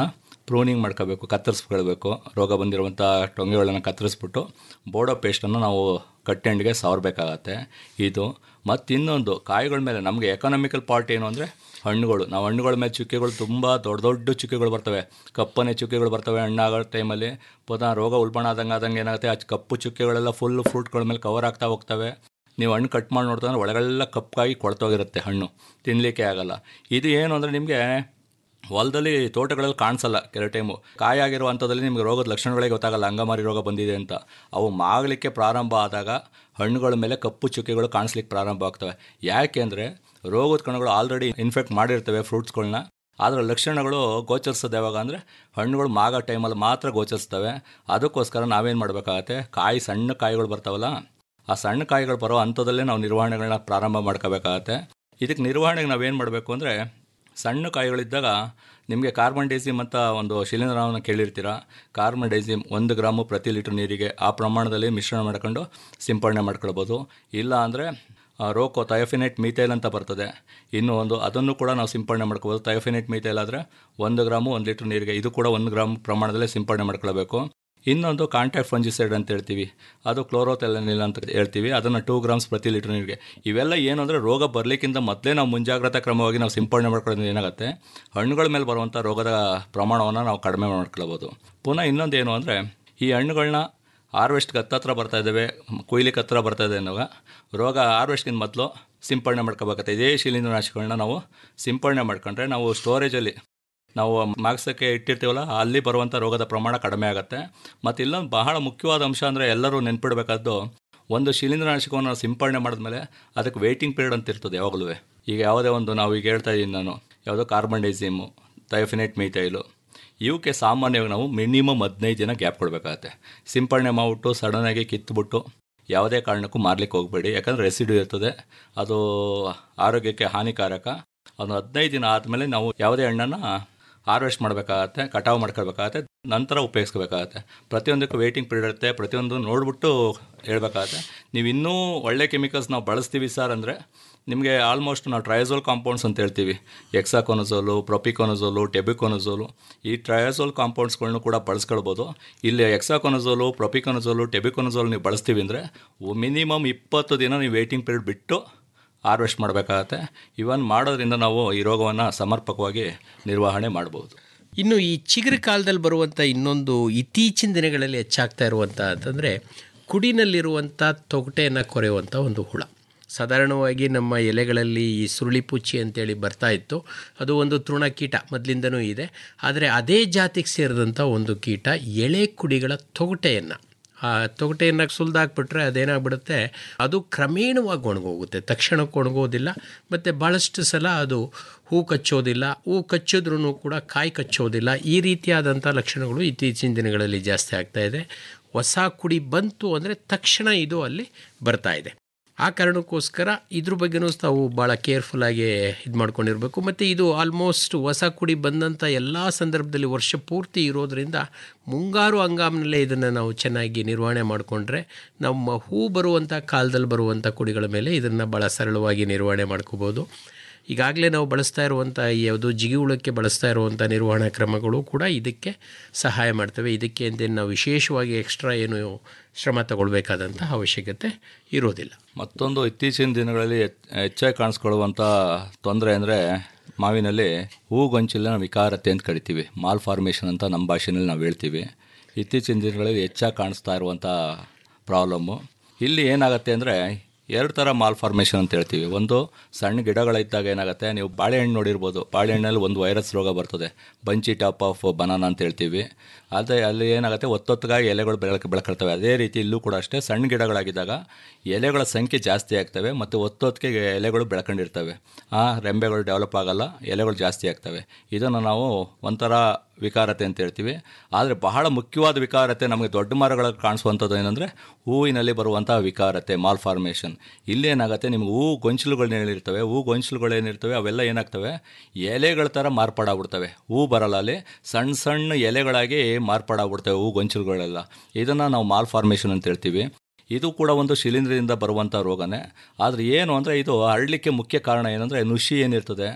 ಪ್ರೂನಿಂಗ್ ಮಾಡ್ಕೋಬೇಕು ಕತ್ತರಿಸ್ಕೊಳ್ಬೇಕು ರೋಗ ಬಂದಿರುವಂಥ ಟೊಂಗೆಗಳನ್ನು ಕತ್ತರಿಸ್ಬಿಟ್ಟು ಬೋಡೋ ಪೇಸ್ಟನ್ನು ನಾವು ಕಟ್ಟೆಂಡ್ಗೆ ಸವರಬೇಕಾಗತ್ತೆ ಇದು ಮತ್ತು ಇನ್ನೊಂದು ಕಾಯಿಗಳ ಮೇಲೆ ನಮಗೆ ಎಕನಾಮಿಕಲ್ ಪಾರ್ಟ್ ಏನು ಅಂದರೆ ಹಣ್ಣುಗಳು ನಾವು ಹಣ್ಣುಗಳ ಮೇಲೆ ಚುಕ್ಕೆಗಳು ತುಂಬ ದೊಡ್ಡ ದೊಡ್ಡ ಚುಕ್ಕೆಗಳು ಬರ್ತವೆ ಕಪ್ಪನೆ ಚುಕ್ಕೆಗಳು ಬರ್ತವೆ ಹಣ್ಣಾಗೋ ಟೈಮಲ್ಲಿ ಪುನಃ ರೋಗ ಉಲ್ಬಣ ಆದಂಗೆ ಆದಂಗೆ ಏನಾಗುತ್ತೆ ಆ ಕಪ್ಪು ಚುಕ್ಕೆಗಳೆಲ್ಲ ಫುಲ್ ಫ್ರೂಟ್ಗಳ ಮೇಲೆ ಕವರ್ ಆಗ್ತಾ ಹೋಗ್ತವೆ ನೀವು ಹಣ್ಣು ಕಟ್ ಮಾಡಿ ನೋಡ್ತಂದ್ರೆ ಒಳಗೆಲ್ಲ ಕಪ್ಪಾಗಿ ಕೊಳ್ತೋಗಿರುತ್ತೆ ಹಣ್ಣು ತಿನ್ನಲಿಕ್ಕೆ ಆಗಲ್ಲ ಇದು ಏನು ಅಂದರೆ ನಿಮಗೆ ಹೊಲದಲ್ಲಿ ತೋಟಗಳಲ್ಲಿ ಕಾಣಿಸಲ್ಲ ಕೆಲವು ಟೈಮು ಕಾಯಾಗಿರೋ ಹಂತದಲ್ಲಿ ನಿಮಗೆ ರೋಗದ ಲಕ್ಷಣಗಳೇ ಗೊತ್ತಾಗಲ್ಲ ಅಂಗಮಾರಿ ರೋಗ ಬಂದಿದೆ ಅಂತ ಅವು ಮಾಗಲಿಕ್ಕೆ ಪ್ರಾರಂಭ ಆದಾಗ ಹಣ್ಣುಗಳ ಮೇಲೆ ಕಪ್ಪು ಚುಕ್ಕೆಗಳು ಕಾಣಿಸ್ಲಿಕ್ಕೆ ಪ್ರಾರಂಭ ಆಗ್ತವೆ ಯಾಕೆಂದರೆ ರೋಗದ ಕಣಗಳು ಆಲ್ರೆಡಿ ಇನ್ಫೆಕ್ಟ್ ಮಾಡಿರ್ತವೆ ಫ್ರೂಟ್ಸ್ಗಳನ್ನ ಅದರ ಲಕ್ಷಣಗಳು ಗೋಚರಿಸೋದು ಯಾವಾಗ ಅಂದರೆ ಹಣ್ಣುಗಳು ಮಾಗೋ ಟೈಮಲ್ಲಿ ಮಾತ್ರ ಗೋಚರಿಸ್ತವೆ ಅದಕ್ಕೋಸ್ಕರ ನಾವೇನು ಮಾಡಬೇಕಾಗತ್ತೆ ಕಾಯಿ ಸಣ್ಣ ಕಾಯಿಗಳು ಬರ್ತಾವಲ್ಲ ಆ ಸಣ್ಣ ಕಾಯಿಗಳು ಬರೋ ಹಂತದಲ್ಲೇ ನಾವು ನಿರ್ವಹಣೆಗಳನ್ನ ಪ್ರಾರಂಭ ಮಾಡ್ಕೋಬೇಕಾಗತ್ತೆ ಇದಕ್ಕೆ ನಿರ್ವಹಣೆಗೆ ನಾವೇನು ಮಾಡಬೇಕು ಅಂದರೆ ಸಣ್ಣ ಕಾಯಿಗಳಿದ್ದಾಗ ನಿಮಗೆ ಕಾರ್ಬನ್ ಡೈಸಿಮ್ ಅಂತ ಒಂದು ಶಿಲೀಂಧ್ರವನ್ನು ಕೇಳಿರ್ತೀರ ಕಾರ್ಬನ್ ಡೈಸಿಮ್ ಒಂದು ಗ್ರಾಮು ಪ್ರತಿ ಲೀಟರ್ ನೀರಿಗೆ ಆ ಪ್ರಮಾಣದಲ್ಲಿ ಮಿಶ್ರಣ ಮಾಡ್ಕೊಂಡು ಸಿಂಪಡಣೆ ಮಾಡ್ಕೊಳ್ಬೋದು ಇಲ್ಲ ಅಂದರೆ ರೋಕೋ ಥಯೋಫಿನೇಟ್ ಮೀಥೈಲ್ ಅಂತ ಬರ್ತದೆ ಇನ್ನು ಒಂದು ಅದನ್ನು ಕೂಡ ನಾವು ಸಿಂಪಡಣೆ ಮಾಡ್ಕೋಬೋದು ಥಯೋಫಿನೇಟ್ ಮೀಥೈಲ್ ಆದರೆ ಒಂದು ಗ್ರಾಮು ಒಂದು ಲೀಟರ್ ನೀರಿಗೆ ಇದು ಕೂಡ ಒಂದು ಗ್ರಾಮ್ ಪ್ರಮಾಣದಲ್ಲೇ ಸಿಂಪಡಣೆ ಮಾಡ್ಕೊಳ್ಬೇಕು ಇನ್ನೊಂದು ಕಾಂಟ್ಯಾಕ್ಟ್ ಫಂಜಿಸೈಡ್ ಅಂತ ಹೇಳ್ತೀವಿ ಅದು ಕ್ಲೋರೋಥೆಲನಿಲ್ ಅಂತ ಹೇಳ್ತೀವಿ ಅದನ್ನು ಟೂ ಗ್ರಾಮ್ಸ್ ಪ್ರತಿ ಲೀಟರ್ ನೀರಿಗೆ ಇವೆಲ್ಲ ಏನು ಅಂದರೆ ರೋಗ ಬರಲಿಕ್ಕಿಂತ ಮೊದಲೇ ನಾವು ಮುಂಜಾಗ್ರತಾ ಕ್ರಮವಾಗಿ ನಾವು ಸಿಂಪಡಣೆ ಮಾಡ್ಕೊಳ್ಳೋದ್ರಿಂದ ಏನಾಗುತ್ತೆ ಹಣ್ಣುಗಳ ಮೇಲೆ ಬರುವಂಥ ರೋಗದ ಪ್ರಮಾಣವನ್ನು ನಾವು ಕಡಿಮೆ ಮಾಡ್ಕೊಳ್ಬೋದು ಪುನಃ ಇನ್ನೊಂದು ಏನು ಅಂದರೆ ಈ ಹಣ್ಣುಗಳನ್ನ ಹಾರ್ವೆಸ್ಟ್ಗೆ ಹತ್ತತ್ರ ಬರ್ತಾ ಇದ್ದಾವೆ ಕೊಯ್ಲಿಕ್ಕೆ ಹತ್ರ ಬರ್ತಾ ಇದೆ ಅನ್ನೋವಾಗ ರೋಗ ಹಾರ್ವೆಸ್ಟ್ಗಿಂತ ಮೊದಲು ಸಿಂಪಡಣೆ ಮಾಡ್ಕೋಬೇಕಾಗುತ್ತೆ ಇದೇ ಶಿಲೀಂಧ್ರನಾಶಕಗಳನ್ನ ನಾವು ಸಿಂಪಡಣೆ ಮಾಡ್ಕೊಂಡ್ರೆ ನಾವು ಸ್ಟೋರೇಜಲ್ಲಿ ನಾವು ಮಾಗ್ಸಕ್ಕೆ ಇಟ್ಟಿರ್ತೀವಲ್ಲ ಅಲ್ಲಿ ಬರುವಂಥ ರೋಗದ ಪ್ರಮಾಣ ಕಡಿಮೆ ಆಗುತ್ತೆ ಮತ್ತು ಇಲ್ಲೊಂದು ಬಹಳ ಮುಖ್ಯವಾದ ಅಂಶ ಅಂದರೆ ಎಲ್ಲರೂ ನೆನ್ಪಿಡಬೇಕಾದ್ದು ಒಂದು ಶಿಲೀಂಧ್ರನಾಶಕವನ್ನು ನಾವು ಸಿಂಪಡಣೆ ಮಾಡಿದ್ಮೇಲೆ ಅದಕ್ಕೆ ವೇಟಿಂಗ್ ಪೀರಿಯಡ್ ಅಂತ ಇರ್ತದೆ ಯಾವಾಗಲೂ ಈಗ ಯಾವುದೇ ಒಂದು ನಾವು ಈಗ ಹೇಳ್ತಾ ಇದ್ದೀನಿ ನಾನು ಯಾವುದೋ ಕಾರ್ಬನ್ ಡೈಸಿಮು ಥಯೋಫಿನೇಟ್ ಮೀಥೈಲು ಇವಕ್ಕೆ ಸಾಮಾನ್ಯವಾಗಿ ನಾವು ಮಿನಿಮಮ್ ಹದಿನೈದು ದಿನ ಗ್ಯಾಪ್ ಕೊಡಬೇಕಾಗತ್ತೆ ಸಿಂಪಡಣೆ ಮಾಡಿಬಿಟ್ಟು ಸಡನ್ನಾಗಿ ಕಿತ್ತುಬಿಟ್ಟು ಯಾವುದೇ ಕಾರಣಕ್ಕೂ ಮಾರ್ಲಿಕ್ಕೆ ಹೋಗಬೇಡಿ ಯಾಕಂದರೆ ರೆಸಿಡ್ಯೂ ಇರ್ತದೆ ಅದು ಆರೋಗ್ಯಕ್ಕೆ ಹಾನಿಕಾರಕ ಒಂದು ಹದಿನೈದು ದಿನ ಆದಮೇಲೆ ನಾವು ಯಾವುದೇ ಹಣ್ಣನ್ನು ಹಾರ್ವೆಸ್ಟ್ ಮಾಡಬೇಕಾಗತ್ತೆ ಕಟಾವು ಮಾಡ್ಕೊಳ್ಬೇಕಾಗತ್ತೆ ನಂತರ ಉಪಯೋಗಿಸ್ಕೋಬೇಕಾಗತ್ತೆ ಪ್ರತಿಯೊಂದಕ್ಕೂ ವೇಟಿಂಗ್ ಪೀರಿಯಡ್ ಇರುತ್ತೆ ಪ್ರತಿಯೊಂದು ನೋಡಿಬಿಟ್ಟು ಹೇಳ್ಬೇಕಾಗತ್ತೆ ನೀವು ಇನ್ನೂ ಒಳ್ಳೆ ಕೆಮಿಕಲ್ಸ್ ನಾವು ಬಳಸ್ತೀವಿ ಸರ್ ಅಂದರೆ ನಿಮಗೆ ಆಲ್ಮೋಸ್ಟ್ ನಾವು ಟ್ರಯಜೋಲ್ ಕಾಂಪೌಂಡ್ಸ್ ಅಂತ ಹೇಳ್ತೀವಿ ಎಕ್ಸಾಕೊನಜೋಲು ಪ್ರೊಪಿಕೊನಜೋಲು ಟೆಬಿಕೊನಜೋಲು ಈ ಟ್ರಯಜೋಲ್ ಕಾಂಪೌಂಡ್ಸ್ಗಳನ್ನೂ ಕೂಡ ಬಳಸ್ಕೊಳ್ಬೋದು ಇಲ್ಲಿ ಎಕ್ಸಾಕೊನಜೋಲು ಪ್ರೊಪಿಕೊನಜೋಲು ಟೆಬಿಕೊನಜೋಲ್ ನೀವು ಬಳಸ್ತೀವಿ ಅಂದರೆ ಮಿನಿಮಮ್ ಇಪ್ಪತ್ತು ದಿನ ನೀವು ವೇಟಿಂಗ್ ಪೀರಿಯಡ್ ಬಿಟ್ಟು ಹಾರ್ವೆಸ್ಟ್ ಮಾಡಬೇಕಾಗತ್ತೆ ಇವನ್ ಮಾಡೋದ್ರಿಂದ ನಾವು ಈ ರೋಗವನ್ನು ಸಮರ್ಪಕವಾಗಿ ನಿರ್ವಹಣೆ ಮಾಡ್ಬೋದು ಇನ್ನು ಈ ಚಿಗುರು ಕಾಲದಲ್ಲಿ ಬರುವಂಥ ಇನ್ನೊಂದು ಇತ್ತೀಚಿನ ದಿನಗಳಲ್ಲಿ ಹೆಚ್ಚಾಗ್ತಾ ಇರುವಂಥ ಅಂತಂದರೆ ಕುಡಿನಲ್ಲಿರುವಂಥ ತೊಗಟೆಯನ್ನು ಕೊರೆಯುವಂಥ ಒಂದು ಹುಳ ಸಾಧಾರಣವಾಗಿ ನಮ್ಮ ಎಲೆಗಳಲ್ಲಿ ಈ ಸುರುಳಿ ಪುಚ್ಚಿ ಅಂತೇಳಿ ಬರ್ತಾ ಇತ್ತು ಅದು ಒಂದು ತೃಣಕೀಟ ಮೊದಲಿಂದನೂ ಇದೆ ಆದರೆ ಅದೇ ಜಾತಿಗೆ ಸೇರಿದಂಥ ಒಂದು ಕೀಟ ಎಳೆ ಕುಡಿಗಳ ತೊಗಟೆಯನ್ನು ಆ ತೊಗಟೆಯನ್ನು ಸುಲಿದಾಕ್ಬಿಟ್ರೆ ಅದೇನಾಗ್ಬಿಡುತ್ತೆ ಅದು ಕ್ರಮೇಣವಾಗಿ ಒಣಗೋಗುತ್ತೆ ತಕ್ಷಣಕ್ಕೆ ಒಣಗೋದಿಲ್ಲ ಮತ್ತು ಭಾಳಷ್ಟು ಸಲ ಅದು ಹೂ ಕಚ್ಚೋದಿಲ್ಲ ಹೂ ಕಚ್ಚಿದ್ರೂ ಕೂಡ ಕಾಯಿ ಕಚ್ಚೋದಿಲ್ಲ ಈ ರೀತಿಯಾದಂಥ ಲಕ್ಷಣಗಳು ಇತ್ತೀಚಿನ ದಿನಗಳಲ್ಲಿ ಜಾಸ್ತಿ ಆಗ್ತಾ ಇದೆ ಹೊಸ ಕುಡಿ ಬಂತು ಅಂದರೆ ತಕ್ಷಣ ಇದು ಅಲ್ಲಿ ಬರ್ತಾ ಇದೆ ಆ ಕಾರಣಕ್ಕೋಸ್ಕರ ಇದ್ರ ಬಗ್ಗೆನೂ ತಾವು ಭಾಳ ಕೇರ್ಫುಲ್ಲಾಗಿ ಇದು ಮಾಡ್ಕೊಂಡಿರಬೇಕು ಮತ್ತು ಇದು ಆಲ್ಮೋಸ್ಟ್ ಹೊಸ ಕುಡಿ ಬಂದಂಥ ಎಲ್ಲ ಸಂದರ್ಭದಲ್ಲಿ ವರ್ಷ ಪೂರ್ತಿ ಇರೋದರಿಂದ ಮುಂಗಾರು ಹಂಗಾಮಿನಲ್ಲೇ ಇದನ್ನು ನಾವು ಚೆನ್ನಾಗಿ ನಿರ್ವಹಣೆ ಮಾಡಿಕೊಂಡ್ರೆ ನಮ್ಮ ಹೂ ಬರುವಂಥ ಕಾಲದಲ್ಲಿ ಬರುವಂಥ ಕುಡಿಗಳ ಮೇಲೆ ಇದನ್ನು ಭಾಳ ಸರಳವಾಗಿ ನಿರ್ವಹಣೆ ಮಾಡ್ಕೋಬೋದು ಈಗಾಗಲೇ ನಾವು ಬಳಸ್ತಾ ಇರುವಂಥ ಯಾವುದು ಜಿಗಿ ಹುಳಕ್ಕೆ ಬಳಸ್ತಾ ಇರುವಂಥ ನಿರ್ವಹಣಾ ಕ್ರಮಗಳು ಕೂಡ ಇದಕ್ಕೆ ಸಹಾಯ ಮಾಡ್ತವೆ ಇದಕ್ಕೆ ಅಂತೇನು ನಾವು ವಿಶೇಷವಾಗಿ ಎಕ್ಸ್ಟ್ರಾ ಏನು ಶ್ರಮ ತಗೊಳ್ಬೇಕಾದಂಥ ಅವಶ್ಯಕತೆ ಇರೋದಿಲ್ಲ ಮತ್ತೊಂದು ಇತ್ತೀಚಿನ ದಿನಗಳಲ್ಲಿ ಹೆಚ್- ಹೆಚ್ಚಾಗಿ ಕಾಣಿಸ್ಕೊಳ್ಳುವಂಥ ತೊಂದರೆ ಅಂದರೆ ಮಾವಿನಲ್ಲಿ ಹೂಗೊಂಚಿಲಿನ ವಿಕಾರತೆ ಅಂತ ಕರಿತೀವಿ ಮಾಲ್ ಫಾರ್ಮೇಷನ್ ಅಂತ ನಮ್ಮ ಭಾಷೆಯಲ್ಲಿ ನಾವು ಹೇಳ್ತೀವಿ ಇತ್ತೀಚಿನ ದಿನಗಳಲ್ಲಿ ಹೆಚ್ಚಾಗಿ ಕಾಣಿಸ್ತಾ ಇರುವಂಥ ಪ್ರಾಬ್ಲಮ್ಮು ಇಲ್ಲಿ ಏನಾಗುತ್ತೆ ಅಂದರೆ ಎರಡು ಥರ ಮಾಲ್ ಫಾರ್ಮೇಷನ್ ಅಂತ ಹೇಳ್ತೀವಿ ಒಂದು ಸಣ್ಣ ಗಿಡಗಳಿದ್ದಾಗ ಏನಾಗುತ್ತೆ ನೀವು ಬಾಳೆಹಣ್ಣು ನೋಡಿರ್ಬೋದು ಬಾಳೆಹಣ್ಣಲ್ಲಿ ಒಂದು ವೈರಸ್ ರೋಗ ಬರ್ತದೆ ಬಂಚಿ ಟಾಪ್ ಆಫ್ ಬನಾನ ಅಂತ ಹೇಳ್ತೀವಿ ಅದೇ ಅಲ್ಲಿ ಏನಾಗುತ್ತೆ ಒತ್ತೊತ್ತಗಾಗಿ ಎಲೆಗಳು ಬೆಳಕು ಬೆಳ್ಕೊಳ್ತವೆ ಅದೇ ರೀತಿ ಇಲ್ಲೂ ಕೂಡ ಅಷ್ಟೇ ಸಣ್ಣ ಗಿಡಗಳಾಗಿದ್ದಾಗ ಎಲೆಗಳ ಸಂಖ್ಯೆ ಜಾಸ್ತಿ ಆಗ್ತವೆ ಮತ್ತು ಒತ್ತೊತ್ತಿಗೆ ಎಲೆಗಳು ಬೆಳ್ಕೊಂಡಿರ್ತವೆ ಆ ರೆಂಬೆಗಳು ಡೆವಲಪ್ ಆಗಲ್ಲ ಎಲೆಗಳು ಜಾಸ್ತಿ ಆಗ್ತವೆ ಇದನ್ನು ನಾವು ಒಂಥರ ವಿಕಾರತೆ ಅಂತ ಹೇಳ್ತೀವಿ ಆದರೆ ಬಹಳ ಮುಖ್ಯವಾದ ವಿಕಾರತೆ ನಮಗೆ ದೊಡ್ಡ ಮರಗಳಲ್ಲಿ ಕಾಣಿಸುವಂಥದ್ದು ಏನಂದರೆ ಹೂವಿನಲ್ಲಿ ಬರುವಂಥ ವಿಕಾರತೆ ಮಾಲ್ ಫಾರ್ಮೇಷನ್ ಇಲ್ಲೇನಾಗುತ್ತೆ ನಿಮ್ಗೆ ಹೂ ಗೊಂಚಲುಗಳು ಏನಿರ್ತವೆ ಹೂ ಗೊಂಚಲುಗಳು ಏನಿರ್ತವೆ ಅವೆಲ್ಲ ಏನಾಗ್ತವೆ ಎಲೆಗಳ ಥರ ಮಾರ್ಪಾಡಾಗ್ಬಿಡ್ತವೆ ಹೂ ಬರಲ್ಲ ಅಲ್ಲಿ ಸಣ್ಣ ಸಣ್ಣ ಎಲೆಗಳಾಗಿ ಮಾರ್ಪಾಡಾಗ್ಬಿಡ್ತವೆ ಹೂ ಗೊಂಚಲುಗಳೆಲ್ಲ ಇದನ್ನು ನಾವು ಮಾಲ್ ಫಾರ್ಮೇಷನ್ ಅಂತ ಹೇಳ್ತೀವಿ ಇದು ಕೂಡ ಒಂದು ಶಿಲೀಂಧ್ರದಿಂದ ಬರುವಂಥ ರೋಗನೇ ಆದರೆ ಏನು ಅಂದರೆ ಇದು ಹರಡಲಿಕ್ಕೆ ಮುಖ್ಯ ಕಾರಣ ಏನಂದರೆ ನುಷಿ ಏನಿರ್ತದೆ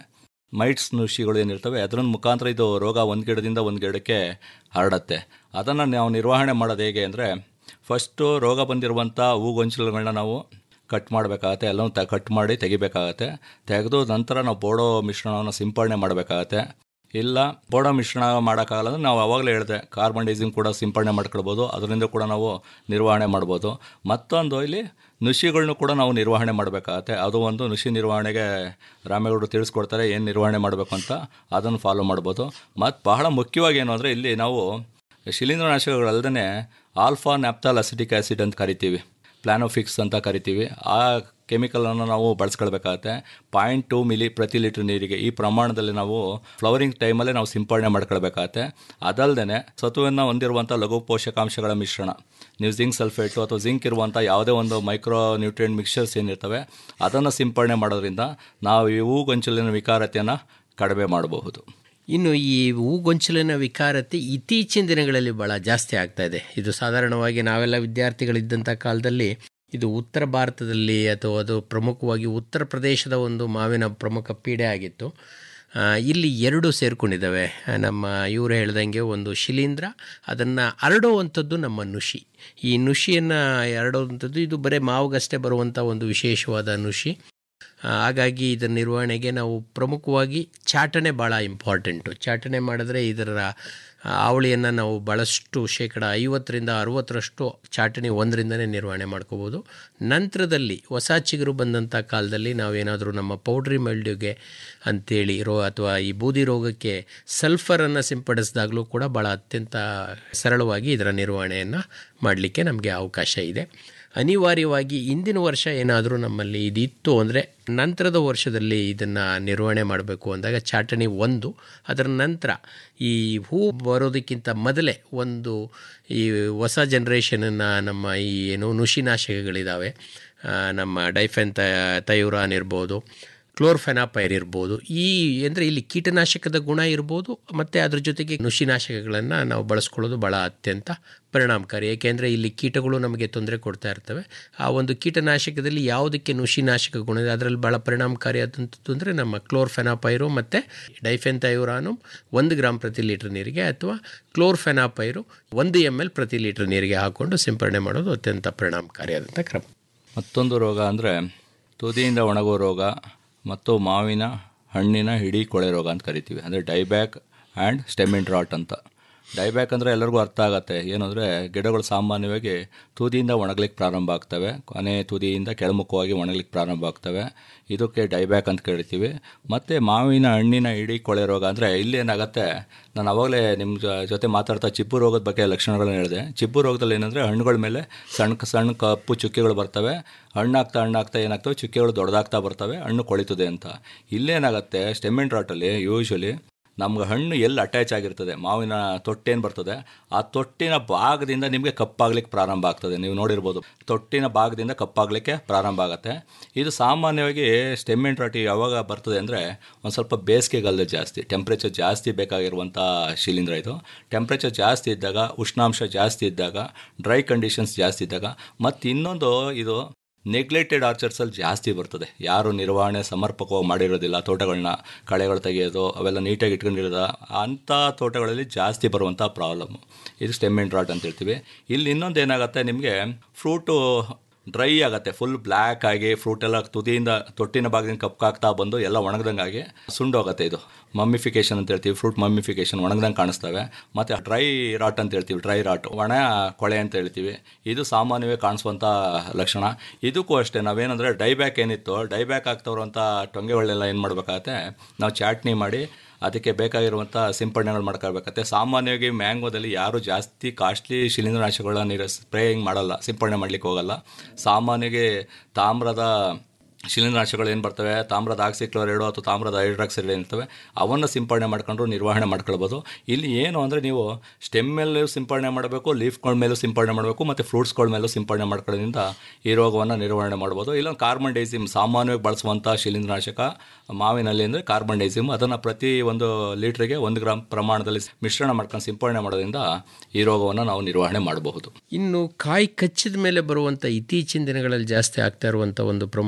ಮೈಟ್ಸ್ ನುಷಿಗಳು ಏನಿರ್ತವೆ ಅದರ ಮುಖಾಂತರ ಇದು ರೋಗ ಒಂದು ಗಿಡದಿಂದ ಒಂದು ಗಿಡಕ್ಕೆ ಹರಡತ್ತೆ ಅದನ್ನು ನಾವು ನಿರ್ವಹಣೆ ಮಾಡೋದು ಹೇಗೆ ಅಂದರೆ ಫಸ್ಟು ರೋಗ ಬಂದಿರುವಂಥ ಹೂಗೊಂಚಲುಗಳನ್ನ ನಾವು ಕಟ್ ಮಾಡಬೇಕಾಗತ್ತೆ ಎಲ್ಲನೂ ತ ಕಟ್ ಮಾಡಿ ತೆಗಿಬೇಕಾಗತ್ತೆ ತೆಗೆದು ನಂತರ ನಾವು ಬೋಡೋ ಮಿಶ್ರಣವನ್ನು ಸಿಂಪಡಣೆ ಮಾಡಬೇಕಾಗತ್ತೆ ಇಲ್ಲ ಬೋಡೋ ಮಿಶ್ರಣ ಮಾಡೋಕ್ಕಾಗಲ್ಲ ಅಂದ್ರೆ ನಾವು ಅವಾಗಲೇ ಹೇಳಿದೆ ಕಾರ್ಬನ್ ಡೈಸಿಂಗ್ ಕೂಡ ಸಿಂಪಡಣೆ ಮಾಡ್ಕೊಳ್ಬೋದು ಅದರಿಂದ ಕೂಡ ನಾವು ನಿರ್ವಹಣೆ ಮಾಡ್ಬೋದು ಮತ್ತೊಂದು ಇಲ್ಲಿ ನುಷಿಗಳನ್ನೂ ಕೂಡ ನಾವು ನಿರ್ವಹಣೆ ಮಾಡಬೇಕಾಗತ್ತೆ ಅದು ಒಂದು ನುಷಿ ನಿರ್ವಹಣೆಗೆ ರಾಮೇಗೌಡರು ತಿಳಿಸ್ಕೊಡ್ತಾರೆ ಏನು ನಿರ್ವಹಣೆ ಮಾಡಬೇಕು ಅಂತ ಅದನ್ನು ಫಾಲೋ ಮಾಡ್ಬೋದು ಮತ್ತು ಬಹಳ ಮುಖ್ಯವಾಗಿ ಏನು ಅಂದರೆ ಇಲ್ಲಿ ನಾವು ಶಿಲೀಂಧ್ರನಾಶಕಗಳಲ್ಲದೆ ಆಲ್ಫಾ ನ್ಯಾಪ್ತಾಲ್ ಅಸಿಟಿಕ್ ಆ್ಯಸಿಡ್ ಅಂತ ಕರಿತೀವಿ ಪ್ಲಾನೋಫಿಕ್ಸ್ ಅಂತ ಕರಿತೀವಿ ಆ ಕೆಮಿಕಲನ್ನು ನಾವು ಬಳಸ್ಕೊಳ್ಬೇಕಾಗತ್ತೆ ಪಾಯಿಂಟ್ ಟೂ ಮಿಲಿ ಪ್ರತಿ ಲೀಟ್ರ್ ನೀರಿಗೆ ಈ ಪ್ರಮಾಣದಲ್ಲಿ ನಾವು ಫ್ಲವರಿಂಗ್ ಟೈಮಲ್ಲೇ ನಾವು ಸಿಂಪಡಣೆ ಮಾಡ್ಕೊಳ್ಬೇಕಾಗತ್ತೆ ಅದಲ್ಲದೆ ಸತುವನ್ನು ಹೊಂದಿರುವಂಥ ಲಘು ಪೋಷಕಾಂಶಗಳ ಮಿಶ್ರಣ ನೀವು ಜಿಂಕ್ ಸಲ್ಫೇಟು ಅಥವಾ ಜಿಂಕ್ ಇರುವಂಥ ಯಾವುದೇ ಒಂದು ಮೈಕ್ರೋ ನ್ಯೂಟ್ರಿಯೆಂಟ್ ಮಿಕ್ಸರ್ಸ್ ಏನಿರ್ತವೆ ಅದನ್ನು ಸಿಂಪಡಣೆ ಮಾಡೋದ್ರಿಂದ ನಾವು ಈ ಹೂಗೊಂಚಲಿನ ವಿಕಾರತೆಯನ್ನು ಕಡಿಮೆ ಮಾಡಬಹುದು ಇನ್ನು ಈ ಹೂಗೊಂಚಲಿನ ವಿಕಾರತೆ ಇತ್ತೀಚಿನ ದಿನಗಳಲ್ಲಿ ಭಾಳ ಜಾಸ್ತಿ ಆಗ್ತಾ ಇದೆ ಇದು ಸಾಧಾರಣವಾಗಿ ನಾವೆಲ್ಲ ವಿದ್ಯಾರ್ಥಿಗಳಿದ್ದಂಥ ಕಾಲದಲ್ಲಿ ಇದು ಉತ್ತರ ಭಾರತದಲ್ಲಿ ಅಥವಾ ಅದು ಪ್ರಮುಖವಾಗಿ ಉತ್ತರ ಪ್ರದೇಶದ ಒಂದು ಮಾವಿನ ಪ್ರಮುಖ ಪೀಡೆ ಆಗಿತ್ತು ಆ, ಇಲ್ಲಿ ಎರಡು ಸೇರ್ಕೊಂಡಿದ್ದಾವೆ ಆ, ನಮ್ಮ ಇವರು ಹೇಳ್ದಂಗೆ ಒಂದು ಶಿಲೀಂಧ್ರ ಅದನ್ನು ಹರಡುವಂಥದ್ದು ನಮ್ಮ ನುಷಿ ಈ ನುಷಿಯನ್ನು ಹರಡುವಂಥದ್ದು ಇದು ಬರೀ ಮಾವುಗಷ್ಟೇ ಬರುವಂಥ ಒಂದು ವಿಶೇಷವಾದ ನುಷಿ ಆ, ಹಾಗಾಗಿ ಇದರ ನಿರ್ವಹಣೆಗೆ ನಾವು ಪ್ರಮುಖವಾಗಿ ಚಾಟನೆ ಭಾಳ ಇಂಪಾರ್ಟೆಂಟು ಚಾಟನೆ ಮಾಡಿದ್ರೆ ಇದರ ಅವಳಿಯನ್ನು ನಾವು ಭಾಳಷ್ಟು ಶೇಕಡ ಐವತ್ತರಿಂದ ಅರುವತ್ತರಷ್ಟು ಚಾಟಣಿ ಒಂದರಿಂದನೇ ನಿರ್ವಹಣೆ ಮಾಡ್ಕೋಬೋದು ನಂತರದಲ್ಲಿ ಹೊಸ ಚಿಗುರು ಬಂದಂಥ ಕಾಲದಲ್ಲಿ ನಾವೇನಾದರೂ ನಮ್ಮ ಪೌಡ್ರಿ ಮೆಲ್ಡ್ಯೂಗೆ ಅಂತೇಳಿ ರೋ ಅಥವಾ ಈ ಬೂದಿ ರೋಗಕ್ಕೆ ಸಲ್ಫರನ್ನು ಸಿಂಪಡಿಸಿದಾಗಲೂ ಕೂಡ ಭಾಳ ಅತ್ಯಂತ ಸರಳವಾಗಿ ಇದರ ನಿರ್ವಹಣೆಯನ್ನು ಮಾಡಲಿಕ್ಕೆ ನಮಗೆ ಅವಕಾಶ ಇದೆ ಅನಿವಾರ್ಯವಾಗಿ ಇಂದಿನ ವರ್ಷ ಏನಾದರೂ ನಮ್ಮಲ್ಲಿ ಇದಿತ್ತು ಅಂದರೆ ನಂತರದ ವರ್ಷದಲ್ಲಿ ಇದನ್ನು ನಿರ್ವಹಣೆ ಮಾಡಬೇಕು ಅಂದಾಗ ಚಾಟಣಿ ಒಂದು ಅದರ ನಂತರ ಈ ಹೂ ಬರೋದಕ್ಕಿಂತ ಮೊದಲೇ ಒಂದು ಈ ಹೊಸ ಜನ್ರೇಷನನ್ನು ನಮ್ಮ ಈ ಏನು ನುಷಿನಾಶಕಗಳಿದ್ದಾವೆ ಆ, ನಮ್ಮ ಡೈಫೆನ್ ತ ತೈರಾನ್ ಇರ್ಬೋದು ಕ್ಲೋರ್ಫೆನಾಪೈರ್ ಇರ್ಬೋದು ಈ ಅಂದರೆ ಇಲ್ಲಿ ಕೀಟನಾಶಕದ ಗುಣ ಇರ್ಬೋದು ಮತ್ತು ಅದ್ರ ಜೊತೆಗೆ ನುಷಿನಾಶಕಗಳನ್ನು ನಾವು ಬಳಸ್ಕೊಳ್ಳೋದು ಭಾಳ ಅತ್ಯಂತ ಪರಿಣಾಮಕಾರಿ ಏಕೆಂದರೆ ಇಲ್ಲಿ ಕೀಟಗಳು ನಮಗೆ ತೊಂದರೆ ಕೊಡ್ತಾ ಇರ್ತವೆ ಆ ಒಂದು ಕೀಟನಾಶಕದಲ್ಲಿ ಯಾವುದಕ್ಕೆ ನುಷಿನಾಶಕ ಗುಣ ಇದೆ ಅದರಲ್ಲಿ ಭಾಳ ಪರಿಣಾಮಕಾರಿಯಾದಂಥದ್ದು ಅಂದರೆ ನಮ್ಮ ಕ್ಲೋರ್ಫೆನಾಪೈರು ಮತ್ತು ಡೈಫೆನ್ಥೈರಾನು ಒಂದು ಗ್ರಾಮ್ ಪ್ರತಿ ಲೀಟ್ರ್ ನೀರಿಗೆ ಅಥವಾ ಕ್ಲೋರ್ಫೆನಾಪೈರು ಒಂದು ಎಮ್ ಎಲ್ ಪ್ರತಿ ಲೀಟ್ರ್ ನೀರಿಗೆ ಹಾಕ್ಕೊಂಡು ಸಿಂಪರಣೆ ಮಾಡೋದು ಅತ್ಯಂತ ಪರಿಣಾಮಕಾರಿಯಾದಂಥ ಕ್ರಮ ಮತ್ತೊಂದು ರೋಗ ಅಂದರೆ ತುದಿಯಿಂದ ಒಣಗುವ ರೋಗ ಮತ್ತು ಮಾವಿನ ಹಣ್ಣಿನ ಹಿಡಿ ಕೊಳೆ ರೋಗ ಅಂತ ಕರಿತೀವಿ ಅಂದರೆ ಡೈಬ್ಯಾಕ್ ಆ್ಯಂಡ್ ಸ್ಟೆಮಿನ್ ರಾಟ್ ಅಂತ ಡೈಬ್ಯಾಕ್ ಅಂದರೆ ಎಲ್ಲರಿಗೂ ಅರ್ಥ ಆಗುತ್ತೆ ಏನಂದರೆ ಗಿಡಗಳು ಸಾಮಾನ್ಯವಾಗಿ ತುದಿಯಿಂದ ಒಣಗ್ಲಿಕ್ಕೆ ಪ್ರಾರಂಭ ಆಗ್ತವೆ ಕೊನೆ ತುದಿಯಿಂದ ಕೆಳಮುಖವಾಗಿ ಒಣಗ್ಲಿಕ್ಕೆ ಪ್ರಾರಂಭ ಆಗ್ತವೆ ಇದಕ್ಕೆ ಡೈಬ್ಯಾಕ್ ಅಂತ ಕರಿತೀವಿ ಮತ್ತು ಮಾವಿನ ಹಣ್ಣಿನ ಇಡೀ ಕೊಳೆ ರೋಗ ಅಂದರೆ ಇಲ್ಲೇನಾಗುತ್ತೆ ನಾನು ಅವಾಗಲೇ ನಿಮ್ಮ ಜೊ- ಜೊತೆ ಮಾತಾಡ್ತಾ ಚಿಪ್ಪು ರೋಗದ ಬಗ್ಗೆ ಲಕ್ಷಣಗಳನ್ನ ಹೇಳಿದೆ ಚಿಪ್ಪು ರೋಗದಲ್ಲಿ ಏನಂದರೆ ಹಣ್ಣುಗಳ ಮೇಲೆ ಸಣ್ಣ ಸಣ್ಣ ಕಪ್ಪು ಚುಕ್ಕೆಗಳು ಬರ್ತವೆ ಹಣ್ಣಾಗ್ತಾ ಹಣ್ಣಾಗ್ತಾ ಏನಾಗ್ತವೆ ಚುಕ್ಕೆಗಳು ದೊಡ್ಡದಾಗ್ತಾ ಬರ್ತವೆ ಹಣ್ಣು ಕೊಳಿತದೆ ಅಂತ ಇಲ್ಲೇನಾಗುತ್ತೆ ಸ್ಟೆಮಿನ್ ರಾಟಲ್ಲಿ ಯೂಶ್ವಲಿ ನಮ್ಗೆ ಹಣ್ಣು ಎಲ್ಲಿ ಅಟ್ಯಾಚ್ ಆಗಿರ್ತದೆ ಮಾವಿನ ತೊಟ್ಟೇನು ಬರ್ತದೆ ಆ ತೊಟ್ಟಿನ ಭಾಗದಿಂದ ನಿಮಗೆ ಕಪ್ಪಾಗ್ಲಿಕ್ಕೆ ಪ್ರಾರಂಭ ಆಗ್ತದೆ ನೀವು ನೋಡಿರ್ಬೋದು ತೊಟ್ಟಿನ ಭಾಗದಿಂದ ಕಪ್ಪಾಗಲಿಕ್ಕೆ ಪ್ರಾರಂಭ ಆಗುತ್ತೆ ಇದು ಸಾಮಾನ್ಯವಾಗಿ ಸ್ಟೆಮ್ಮಿನ್ ರಾಟಿ ಯಾವಾಗ ಬರ್ತದೆ ಅಂದರೆ ಒಂದು ಸ್ವಲ್ಪ ಬೇಸಿಗೆಗಾಲದ ಜಾಸ್ತಿ ಟೆಂಪ್ರೇಚರ್ ಜಾಸ್ತಿ ಬೇಕಾಗಿರುವಂಥ ಶಿಲೀಂಧ್ರ ಇದು ಟೆಂಪ್ರೇಚರ್ ಜಾಸ್ತಿ ಇದ್ದಾಗ ಉಷ್ಣಾಂಶ ಜಾಸ್ತಿ ಇದ್ದಾಗ ಡ್ರೈ ಕಂಡೀಷನ್ಸ್ ಜಾಸ್ತಿ ಇದ್ದಾಗ ಮತ್ತು ಇನ್ನೊಂದು ಇದು ನೆಗ್ಲೆಕ್ಟೆಡ್ ಆರ್ಚರ್ಸಲ್ಲಿ ಜಾಸ್ತಿ ಬರ್ತದೆ ಯಾರು ನಿರ್ವಹಣೆ ಸಮರ್ಪಕವಾಗಿ ಮಾಡಿರೋದಿಲ್ಲ ತೋಟಗಳನ್ನ ಕಳೆಗಳು ತೆಗೆಯೋದು ಅವೆಲ್ಲ ನೀಟಾಗಿ ಇಟ್ಕೊಂಡಿರೋದ ಅಂಥ ತೋಟಗಳಲ್ಲಿ ಜಾಸ್ತಿ ಬರುವಂಥ ಪ್ರಾಬ್ಲಮ್ ಇದು ಸ್ಟೆಮ್ ಆ್ಯಂಡ್ ರಾಟ್ ಅಂತ ಹೇಳ್ತೀವಿ ಇಲ್ಲಿ ಇನ್ನೊಂದು ಏನಾಗುತ್ತೆ ನಿಮಗೆ ಫ್ರೂಟು ಡ್ರೈ ಆಗುತ್ತೆ ಫುಲ್ ಬ್ಲ್ಯಾಕ್ ಆಗಿ ಫ್ರೂಟ್ ಎಲ್ಲ ತುದಿಯಿಂದ ತೊಟ್ಟಿನ ಭಾಗದಿಂದ ಕಪ್ಪಾಗ್ತಾ ಬಂದು ಎಲ್ಲ ಒಣಗ್ದಂಗಾಗಿ ಸುಂಡೋಗುತ್ತೆ ಇದು ಮಮ್ಮಿಫಿಕೇಶನ್ ಅಂತ ಹೇಳ್ತೀವಿ ಫ್ರೂಟ್ ಮಮ್ಮಿಫಿಕೇಶನ್ ಒಣಗ್ದಂಗೆ ಕಾಣಿಸ್ತವೆ ಮತ್ತು ಡ್ರೈ ರಾಟ್ ಅಂತ ಹೇಳ್ತೀವಿ ಡ್ರೈ ರಾಟ್ ಒಣ ಕೊಳೆ ಅಂತ ಹೇಳ್ತೀವಿ ಇದು ಸಾಮಾನ್ಯವೇ ಕಾಣಿಸುವಂಥ ಲಕ್ಷಣ ಇದಕ್ಕೂ ಅಷ್ಟೇ ನಾವೇನಂದರೆ ಡೈಬ್ಯಾಕ್ ಏನಿತ್ತು ಡೈಬ್ಯಾಕ್ ಆಗ್ತವ್ರಂಥ ಟೊಂಗೆಗಳನ್ನೆಲ್ಲ ಏನು ಮಾಡಬೇಕಾಗತ್ತೆ ನಾವು ಚಾಟ್ನಿ ಮಾಡಿ ಅದಕ್ಕೆ ಬೇಕಾಗಿರುವಂಥ ಸಿಂಪಡಣೆಗಳು ಮಾಡ್ಕೊಳ್ಬೇಕಾಗತ್ತೆ ಸಾಮಾನ್ಯವಾಗಿ ಮ್ಯಾಂಗೋದಲ್ಲಿ ಯಾರು ಜಾಸ್ತಿ ಕಾಸ್ಟ್ಲಿ ಶಿಲೀಂಧ್ರನಾಶಕಗಳನ್ನ ನೀರು ಸ್ಪ್ರೇಯಿಂಗ್ ಮಾಡಲ್ಲ ಸಿಂಪಡಣೆ ಮಾಡ್ಲಿಕ್ಕೆ ಹೋಗಲ್ಲ ಸಾಮಾನ್ಯವಾಗಿ ತಾಮ್ರದ ಶಿಲೀಂಧ್ರನಾಶಕಗಳು ಏನು ಬರ್ತವೆ ತಾಮ್ರದ ಆಕ್ಸಿಕ್ಲೋರೈಡು ಅಥವಾ ತಾಮ್ರದ ಹೈಡ್ರಾಕ್ಸೈಡ್ ಏನಿರ್ತವೆ ಅವನ್ನು ಸಿಂಪಡಣೆ ಮಾಡ್ಕೊಂಡು ನಿರ್ವಹಣೆ ಮಾಡ್ಕೊಳ್ಬೋದು ಇಲ್ಲಿ ಏನು ಅಂದರೆ ನೀವು ಸ್ಟೆಮ್ ಮೇಲೂ ಸಿಂಪಡಣೆ ಮಾಡಬೇಕು ಲೀಫ್ಗಳ ಮೇಲೂ ಸಿಂಪಡಣೆ ಮಾಡಬೇಕು ಮತ್ತು ಫ್ರೂಟ್ಸ್ಗಳ ಮೇಲೂ ಸಿಂಪಡಣೆ ಮಾಡ್ಕೊಳ್ಳೋದ್ರಿಂದ ಈ ರೋಗವನ್ನು ನಿರ್ವಹಣೆ ಮಾಡ್ಬೋದು ಇಲ್ಲ ಕಾರ್ಬನ್ ಡೈಸಿಮ್ ಸಾಮಾನ್ಯವಾಗಿ ಬಳಸುವಂಥ ಶಿಲೀಂಧ್ರನಾಶಕ ಮಾವಿನಲ್ಲಿ ಅಂದರೆ ಕಾರ್ಬನ್ ಡೈಸಿಮ್ ಅದನ್ನು ಪ್ರತಿ ಒಂದು ಲೀಟ್ರಿಗೆ ಒಂದು ಗ್ರಾಮ್ ಪ್ರಮಾಣದಲ್ಲಿ ಮಿಶ್ರಣ ಮಾಡ್ಕೊಂಡು ಸಿಂಪಡಣೆ ಮಾಡೋದ್ರಿಂದ ಈ ರೋಗವನ್ನು ನಾವು ನಿರ್ವಹಣೆ ಮಾಡಬಹುದು ಇನ್ನು ಕಾಯಿ ಕಚ್ಚಿದ ಮೇಲೆ ಬರುವಂಥ ಇತ್ತೀಚಿನ ದಿನಗಳಲ್ಲಿ ಜಾಸ್ತಿ ಆಗ್ತಾ ಇರುವಂಥ ಒಂದು ಪ್ರಮುಖ ಕೀಟ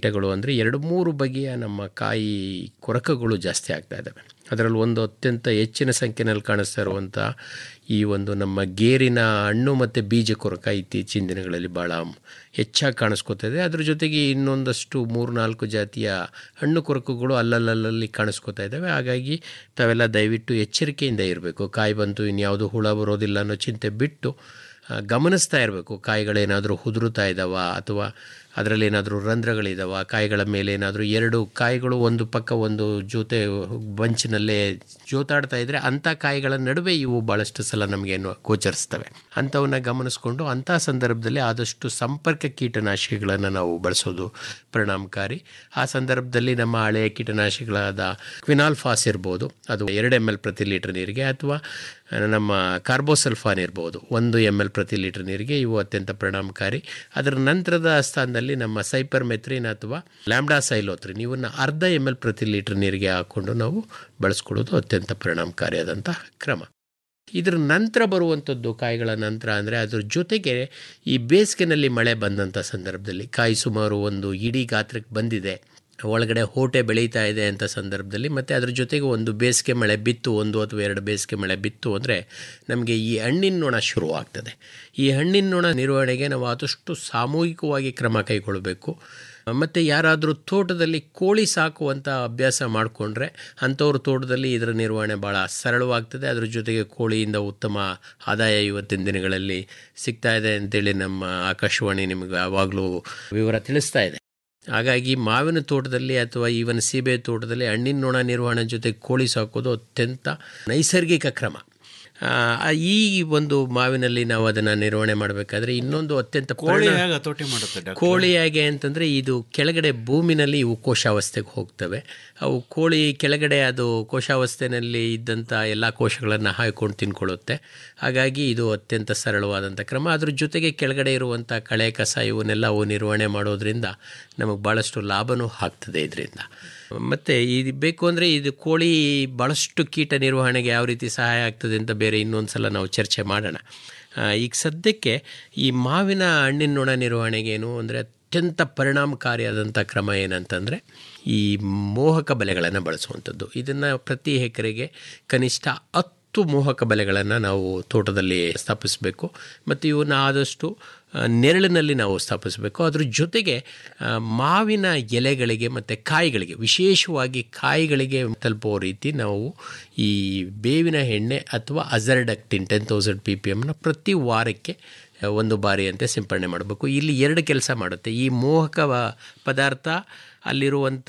ಕೀಟಗಳು ಅಂದರೆ ಎರಡು ಮೂರು ಬಗೆಯ ನಮ್ಮ ಕಾಯಿ ಕೊರಕಗಳು ಜಾಸ್ತಿ ಆಗ್ತಾ ಇದ್ದಾವೆ ಅದರಲ್ಲಿ ಒಂದು ಅತ್ಯಂತ ಹೆಚ್ಚಿನ ಸಂಖ್ಯೆಯಲ್ಲಿ ಕಾಣಿಸ್ತಾ ಇರುವಂಥ ಈ ಒಂದು ನಮ್ಮ ಗೇರಿನ ಹಣ್ಣು ಮತ್ತು ಬೀಜ ಕೊರಕ ಇತ್ತೀಚಿನ ದಿನಗಳಲ್ಲಿ ಭಾಳ ಹೆಚ್ಚಾಗಿ ಕಾಣಿಸ್ಕೊತಾ ಇದೆ ಅದ್ರ ಜೊತೆಗೆ ಇನ್ನೊಂದಷ್ಟು ಮೂರು ನಾಲ್ಕು ಜಾತಿಯ ಹಣ್ಣು ಕೊರಕುಗಳು ಅಲ್ಲಲ್ಲಲ್ಲಿ ಕಾಣಿಸ್ಕೊತಾ ಇದ್ದಾವೆ ಹಾಗಾಗಿ ತಾವೆಲ್ಲ ದಯವಿಟ್ಟು ಎಚ್ಚರಿಕೆಯಿಂದ ಇರಬೇಕು ಕಾಯಿ ಬಂತು ಇನ್ಯಾವುದು ಹುಳ ಬರೋದಿಲ್ಲ ಅನ್ನೋ ಚಿಂತೆ ಬಿಟ್ಟು ಆ, ಗಮನಿಸ್ತಾ ಇರಬೇಕು ಕಾಯಿಗಳೇನಾದರೂ ಉದುರುತ್ತಾ ಇದ್ದಾವ ಅಥವಾ ಅದರಲ್ಲಿ ಏನಾದರೂ ರಂಧ್ರಗಳಿದಾವ ಕಾಯಿಗಳ ಮೇಲೆ ಏನಾದರೂ ಎರಡು ಕಾಯಿಗಳು ಒಂದು ಪಕ್ಕ ಒಂದು ಜೊತೆ ಬಂಚಿನಲ್ಲೇ ಜೋತಾಡ್ತಾ ಇದ್ದರೆ ಅಂಥ ಕಾಯಿಗಳ ನಡುವೆ ಇವು ಭಾಳಷ್ಟು ಸಲ ನಮಗೇನು ಗೋಚರಿಸ್ತವೆ ಅಂಥವನ್ನ ಗಮನಿಸ್ಕೊಂಡು ಅಂಥ ಸಂದರ್ಭದಲ್ಲಿ ಆದಷ್ಟು ಸಂಪರ್ಕ ಕೀಟನಾಶಕಗಳನ್ನು ನಾವು ಬಳಸೋದು ಪರಿಣಾಮಕಾರಿ ಆ ಸಂದರ್ಭದಲ್ಲಿ ನಮ್ಮ ಹಳೆಯ ಕೀಟನಾಶಕಗಳಾದ ಕ್ವಿನಾಲ್ಫಾಸ್ ಇರ್ಬೋದು ಅದು ಎರಡು ಎಮ್ ಎಲ್ ಪ್ರತಿ ಲೀಟರ್ ನೀರಿಗೆ ಅಥವಾ ನಮ್ಮ ಕಾರ್ಬೋಸಲ್ಫಾನ್ ಇರ್ಬೋದು ಒಂದು ಎಮ್ ಎಲ್ ಪ್ರತಿ ಲೀಟರ್ ನೀರಿಗೆ ಇವು ಅತ್ಯಂತ ಪರಿಣಾಮಕಾರಿ ಅದರ ನಂತರದ ಸ್ಥಾನದಲ್ಲಿ ನಮ್ಮ ಸೈಪರ್ ಮೆತ್ರಿನ್ ಅಥವಾ ಲ್ಯಾಂಬ್ಡಾ ಸೈಲೋತ್ರಿನ್ ಇವನ್ನ ಅರ್ಧ ಎಮ್ ಎಲ್ ಪ್ರತಿ ಲೀಟರ್ ನೀರಿಗೆ ಹಾಕ್ಕೊಂಡು ನಾವು ಬಳಸ್ಕೊಳ್ಳೋದು ಅತ್ಯಂತ ಪರಿಣಾಮಕಾರಿಯಾದಂಥ ಕ್ರಮ ಇದರ ನಂತರ ಬರುವಂಥದ್ದು ಕಾಯಿಗಳ ನಂತರ ಅಂದರೆ ಅದ್ರ ಜೊತೆಗೆ ಈ ಬೇಸಿಗೆನಲ್ಲಿ ಮಳೆ ಬಂದಂಥ ಸಂದರ್ಭದಲ್ಲಿ ಕಾಯಿ ಸುಮಾರು ಒಂದು ಇಡೀ ಗಾತ್ರಕ್ಕೆ ಬಂದಿದೆ ಒಳಗಡೆ ಹೋಟೆ ಬೆಳೀತಾ ಇದೆ ಅಂತ ಸಂದರ್ಭದಲ್ಲಿ ಮತ್ತು ಅದ್ರ ಜೊತೆಗೆ ಒಂದು ಬೇಸಿಗೆ ಮಳೆ ಬಿತ್ತು ಒಂದು ಅಥವಾ ಎರಡು ಬೇಸಿಗೆ ಮಳೆ ಬಿತ್ತು ಅಂದರೆ ನಮಗೆ ಈ ಹಣ್ಣಿನ ನೊಣ ಶುರುವಾಗ್ತದೆ ಈ ಹಣ್ಣಿನ ನೊಣ ನಿರ್ವಹಣೆಗೆ ನಾವು ಆದಷ್ಟು ಸಾಮೂಹಿಕವಾಗಿ ಕ್ರಮ ಕೈಗೊಳ್ಳಬೇಕು ಮತ್ತು ಯಾರಾದರೂ ತೋಟದಲ್ಲಿ ಕೋಳಿ ಸಾಕುವಂಥ ಅಭ್ಯಾಸ ಮಾಡಿಕೊಂಡ್ರೆ ಅಂಥವ್ರ ತೋಟದಲ್ಲಿ ಇದರ ನಿರ್ವಹಣೆ ಭಾಳ ಸರಳವಾಗ್ತದೆ ಅದ್ರ ಜೊತೆಗೆ ಕೋಳಿಯಿಂದ ಉತ್ತಮ ಆದಾಯ ಇವತ್ತಿನ ದಿನಗಳಲ್ಲಿ ಸಿಗ್ತಾ ಇದೆ ಅಂತೇಳಿ ನಮ್ಮ ಆಕಾಶವಾಣಿ ನಿಮಗೆ ಯಾವಾಗಲೂ ವಿವರ ತಿಳಿಸ್ತಾ ಇದೆ ಹಾಗಾಗಿ ಮಾವಿನ ತೋಟದಲ್ಲಿ ಅಥವಾ ಈವನ್ ಸೀಬೆ ತೋಟದಲ್ಲಿ ಹಣ್ಣಿನ ನೊಣ ನಿರ್ವಹಣೆ ಜೊತೆ ಕೋಳಿ ಸಾಕೋದು ಅತ್ಯಂತ ನೈಸರ್ಗಿಕ ಕ್ರಮ ಆ, ಈ ಒಂದು ಮಾವಿನಲ್ಲಿ ನಾವು ಅದನ್ನು ನಿರ್ವಹಣೆ ಮಾಡಬೇಕಾದ್ರೆ ಇನ್ನೊಂದು ಅತ್ಯಂತ ಕೋಳಿ ಪರಿಣಾಮ- ಹೇಗೆ ಹತೋಟಿ ಮಾಡುತ್ತೆ ಡಾಕ್ಟರ್? ಕೋಳಿ ಹೇಗೆ ಅಂತಂದರೆ ಇದು ಕೆಳಗಡೆ ಭೂಮಿನಲ್ಲಿ ಇವು ಕೋಶಾವಸ್ಥೆಗೆ ಹೋಗ್ತವೆ ಅವು ಕೋಳಿ ಕೆಳಗಡೆ ಅದು ಕೋಶಾವಸ್ಥೆಯಲ್ಲಿ ಇದ್ದಂಥ ಎಲ್ಲ ಕೋಶಗಳನ್ನು ಹಾಯ್ಕೊಂಡು ತಿನ್ಕೊಳ್ಳುತ್ತೆ ಹಾಗಾಗಿ ಇದು ಅತ್ಯಂತ ಸರಳವಾದಂಥ ಕ್ರಮ ಅದ್ರ ಜೊತೆಗೆ ಕೆಳಗಡೆ ಇರುವಂಥ ಕಳೆ ಕಸ ಇವನ್ನೆಲ್ಲ ಅವು ನಿರ್ವಹಣೆ ಮಾಡೋದ್ರಿಂದ ನಮಗೆ ಭಾಳಷ್ಟು ಲಾಭನೂ ಆಗ್ತದೆ ಇದರಿಂದ ಮತ್ತು ಇದು ಬೇಕು ಅಂದರೆ ಇದು ಕೋಳಿ ಭಾಳಷ್ಟು ಕೀಟ ನಿರ್ವಹಣೆಗೆ ಯಾವ ರೀತಿ ಸಹಾಯ ಆಗ್ತದೆ ಅಂತ ಬೇರೆ ಇನ್ನೊಂದು ಸಲ ನಾವು ಚರ್ಚೆ ಮಾಡೋಣ ಆ, ಈಗ ಸದ್ಯಕ್ಕೆ ಈ ಮಾವಿನ ಹಣ್ಣಿನ ನೊಣ ನಿರ್ವಹಣೆಗೇನು ಅಂದರೆ ಅತ್ಯಂತ ಪರಿಣಾಮಕಾರಿಯಾದಂಥ ಕ್ರಮ ಏನಂತಂದರೆ ಈ ಮೋಹಕ ಬಲೆಗಳನ್ನು ಬಳಸುವಂಥದ್ದು ಇದನ್ನು ಪ್ರತಿ ಎಕರೆಗೆ ಕನಿಷ್ಠ ಹತ್ತು ಮೋಹಕ ಬಲೆಗಳನ್ನು ನಾವು ತೋಟದಲ್ಲಿ ಸ್ಥಾಪಿಸಬೇಕು ಮತ್ತು ಇವನ್ನ ಆದಷ್ಟು ಆ, ನೆರಳಿನಲ್ಲಿ ನಾವು ಸ್ಥಾಪಿಸಬೇಕು ಅದ್ರ ಜೊತೆಗೆ ಆ, ಮಾವಿನ ಎಲೆಗಳಿಗೆ ಮತ್ತು ಕಾಯಿಗಳಿಗೆ ವಿಶೇಷವಾಗಿ ಕಾಯಿಗಳಿಗೆ ತಲುಪುವ ರೀತಿ ನಾವು ಈ ಬೇವಿನ ಎಣ್ಣೆ ಅಥವಾ azadirachtin ten thousand P P ಎಮ್ನ ಪ್ರತಿ ವಾರಕ್ಕೆ ಒಂದು ಬಾರಿಯಂತೆ ಸಿಂಪಡಣೆ ಮಾಡಬೇಕು ಇಲ್ಲಿ ಎರಡು ಕೆಲಸ ಮಾಡುತ್ತೆ ಈ ಮೋಹಕ ವ- ಪದಾರ್ಥ ಅಲ್ಲಿರುವಂಥ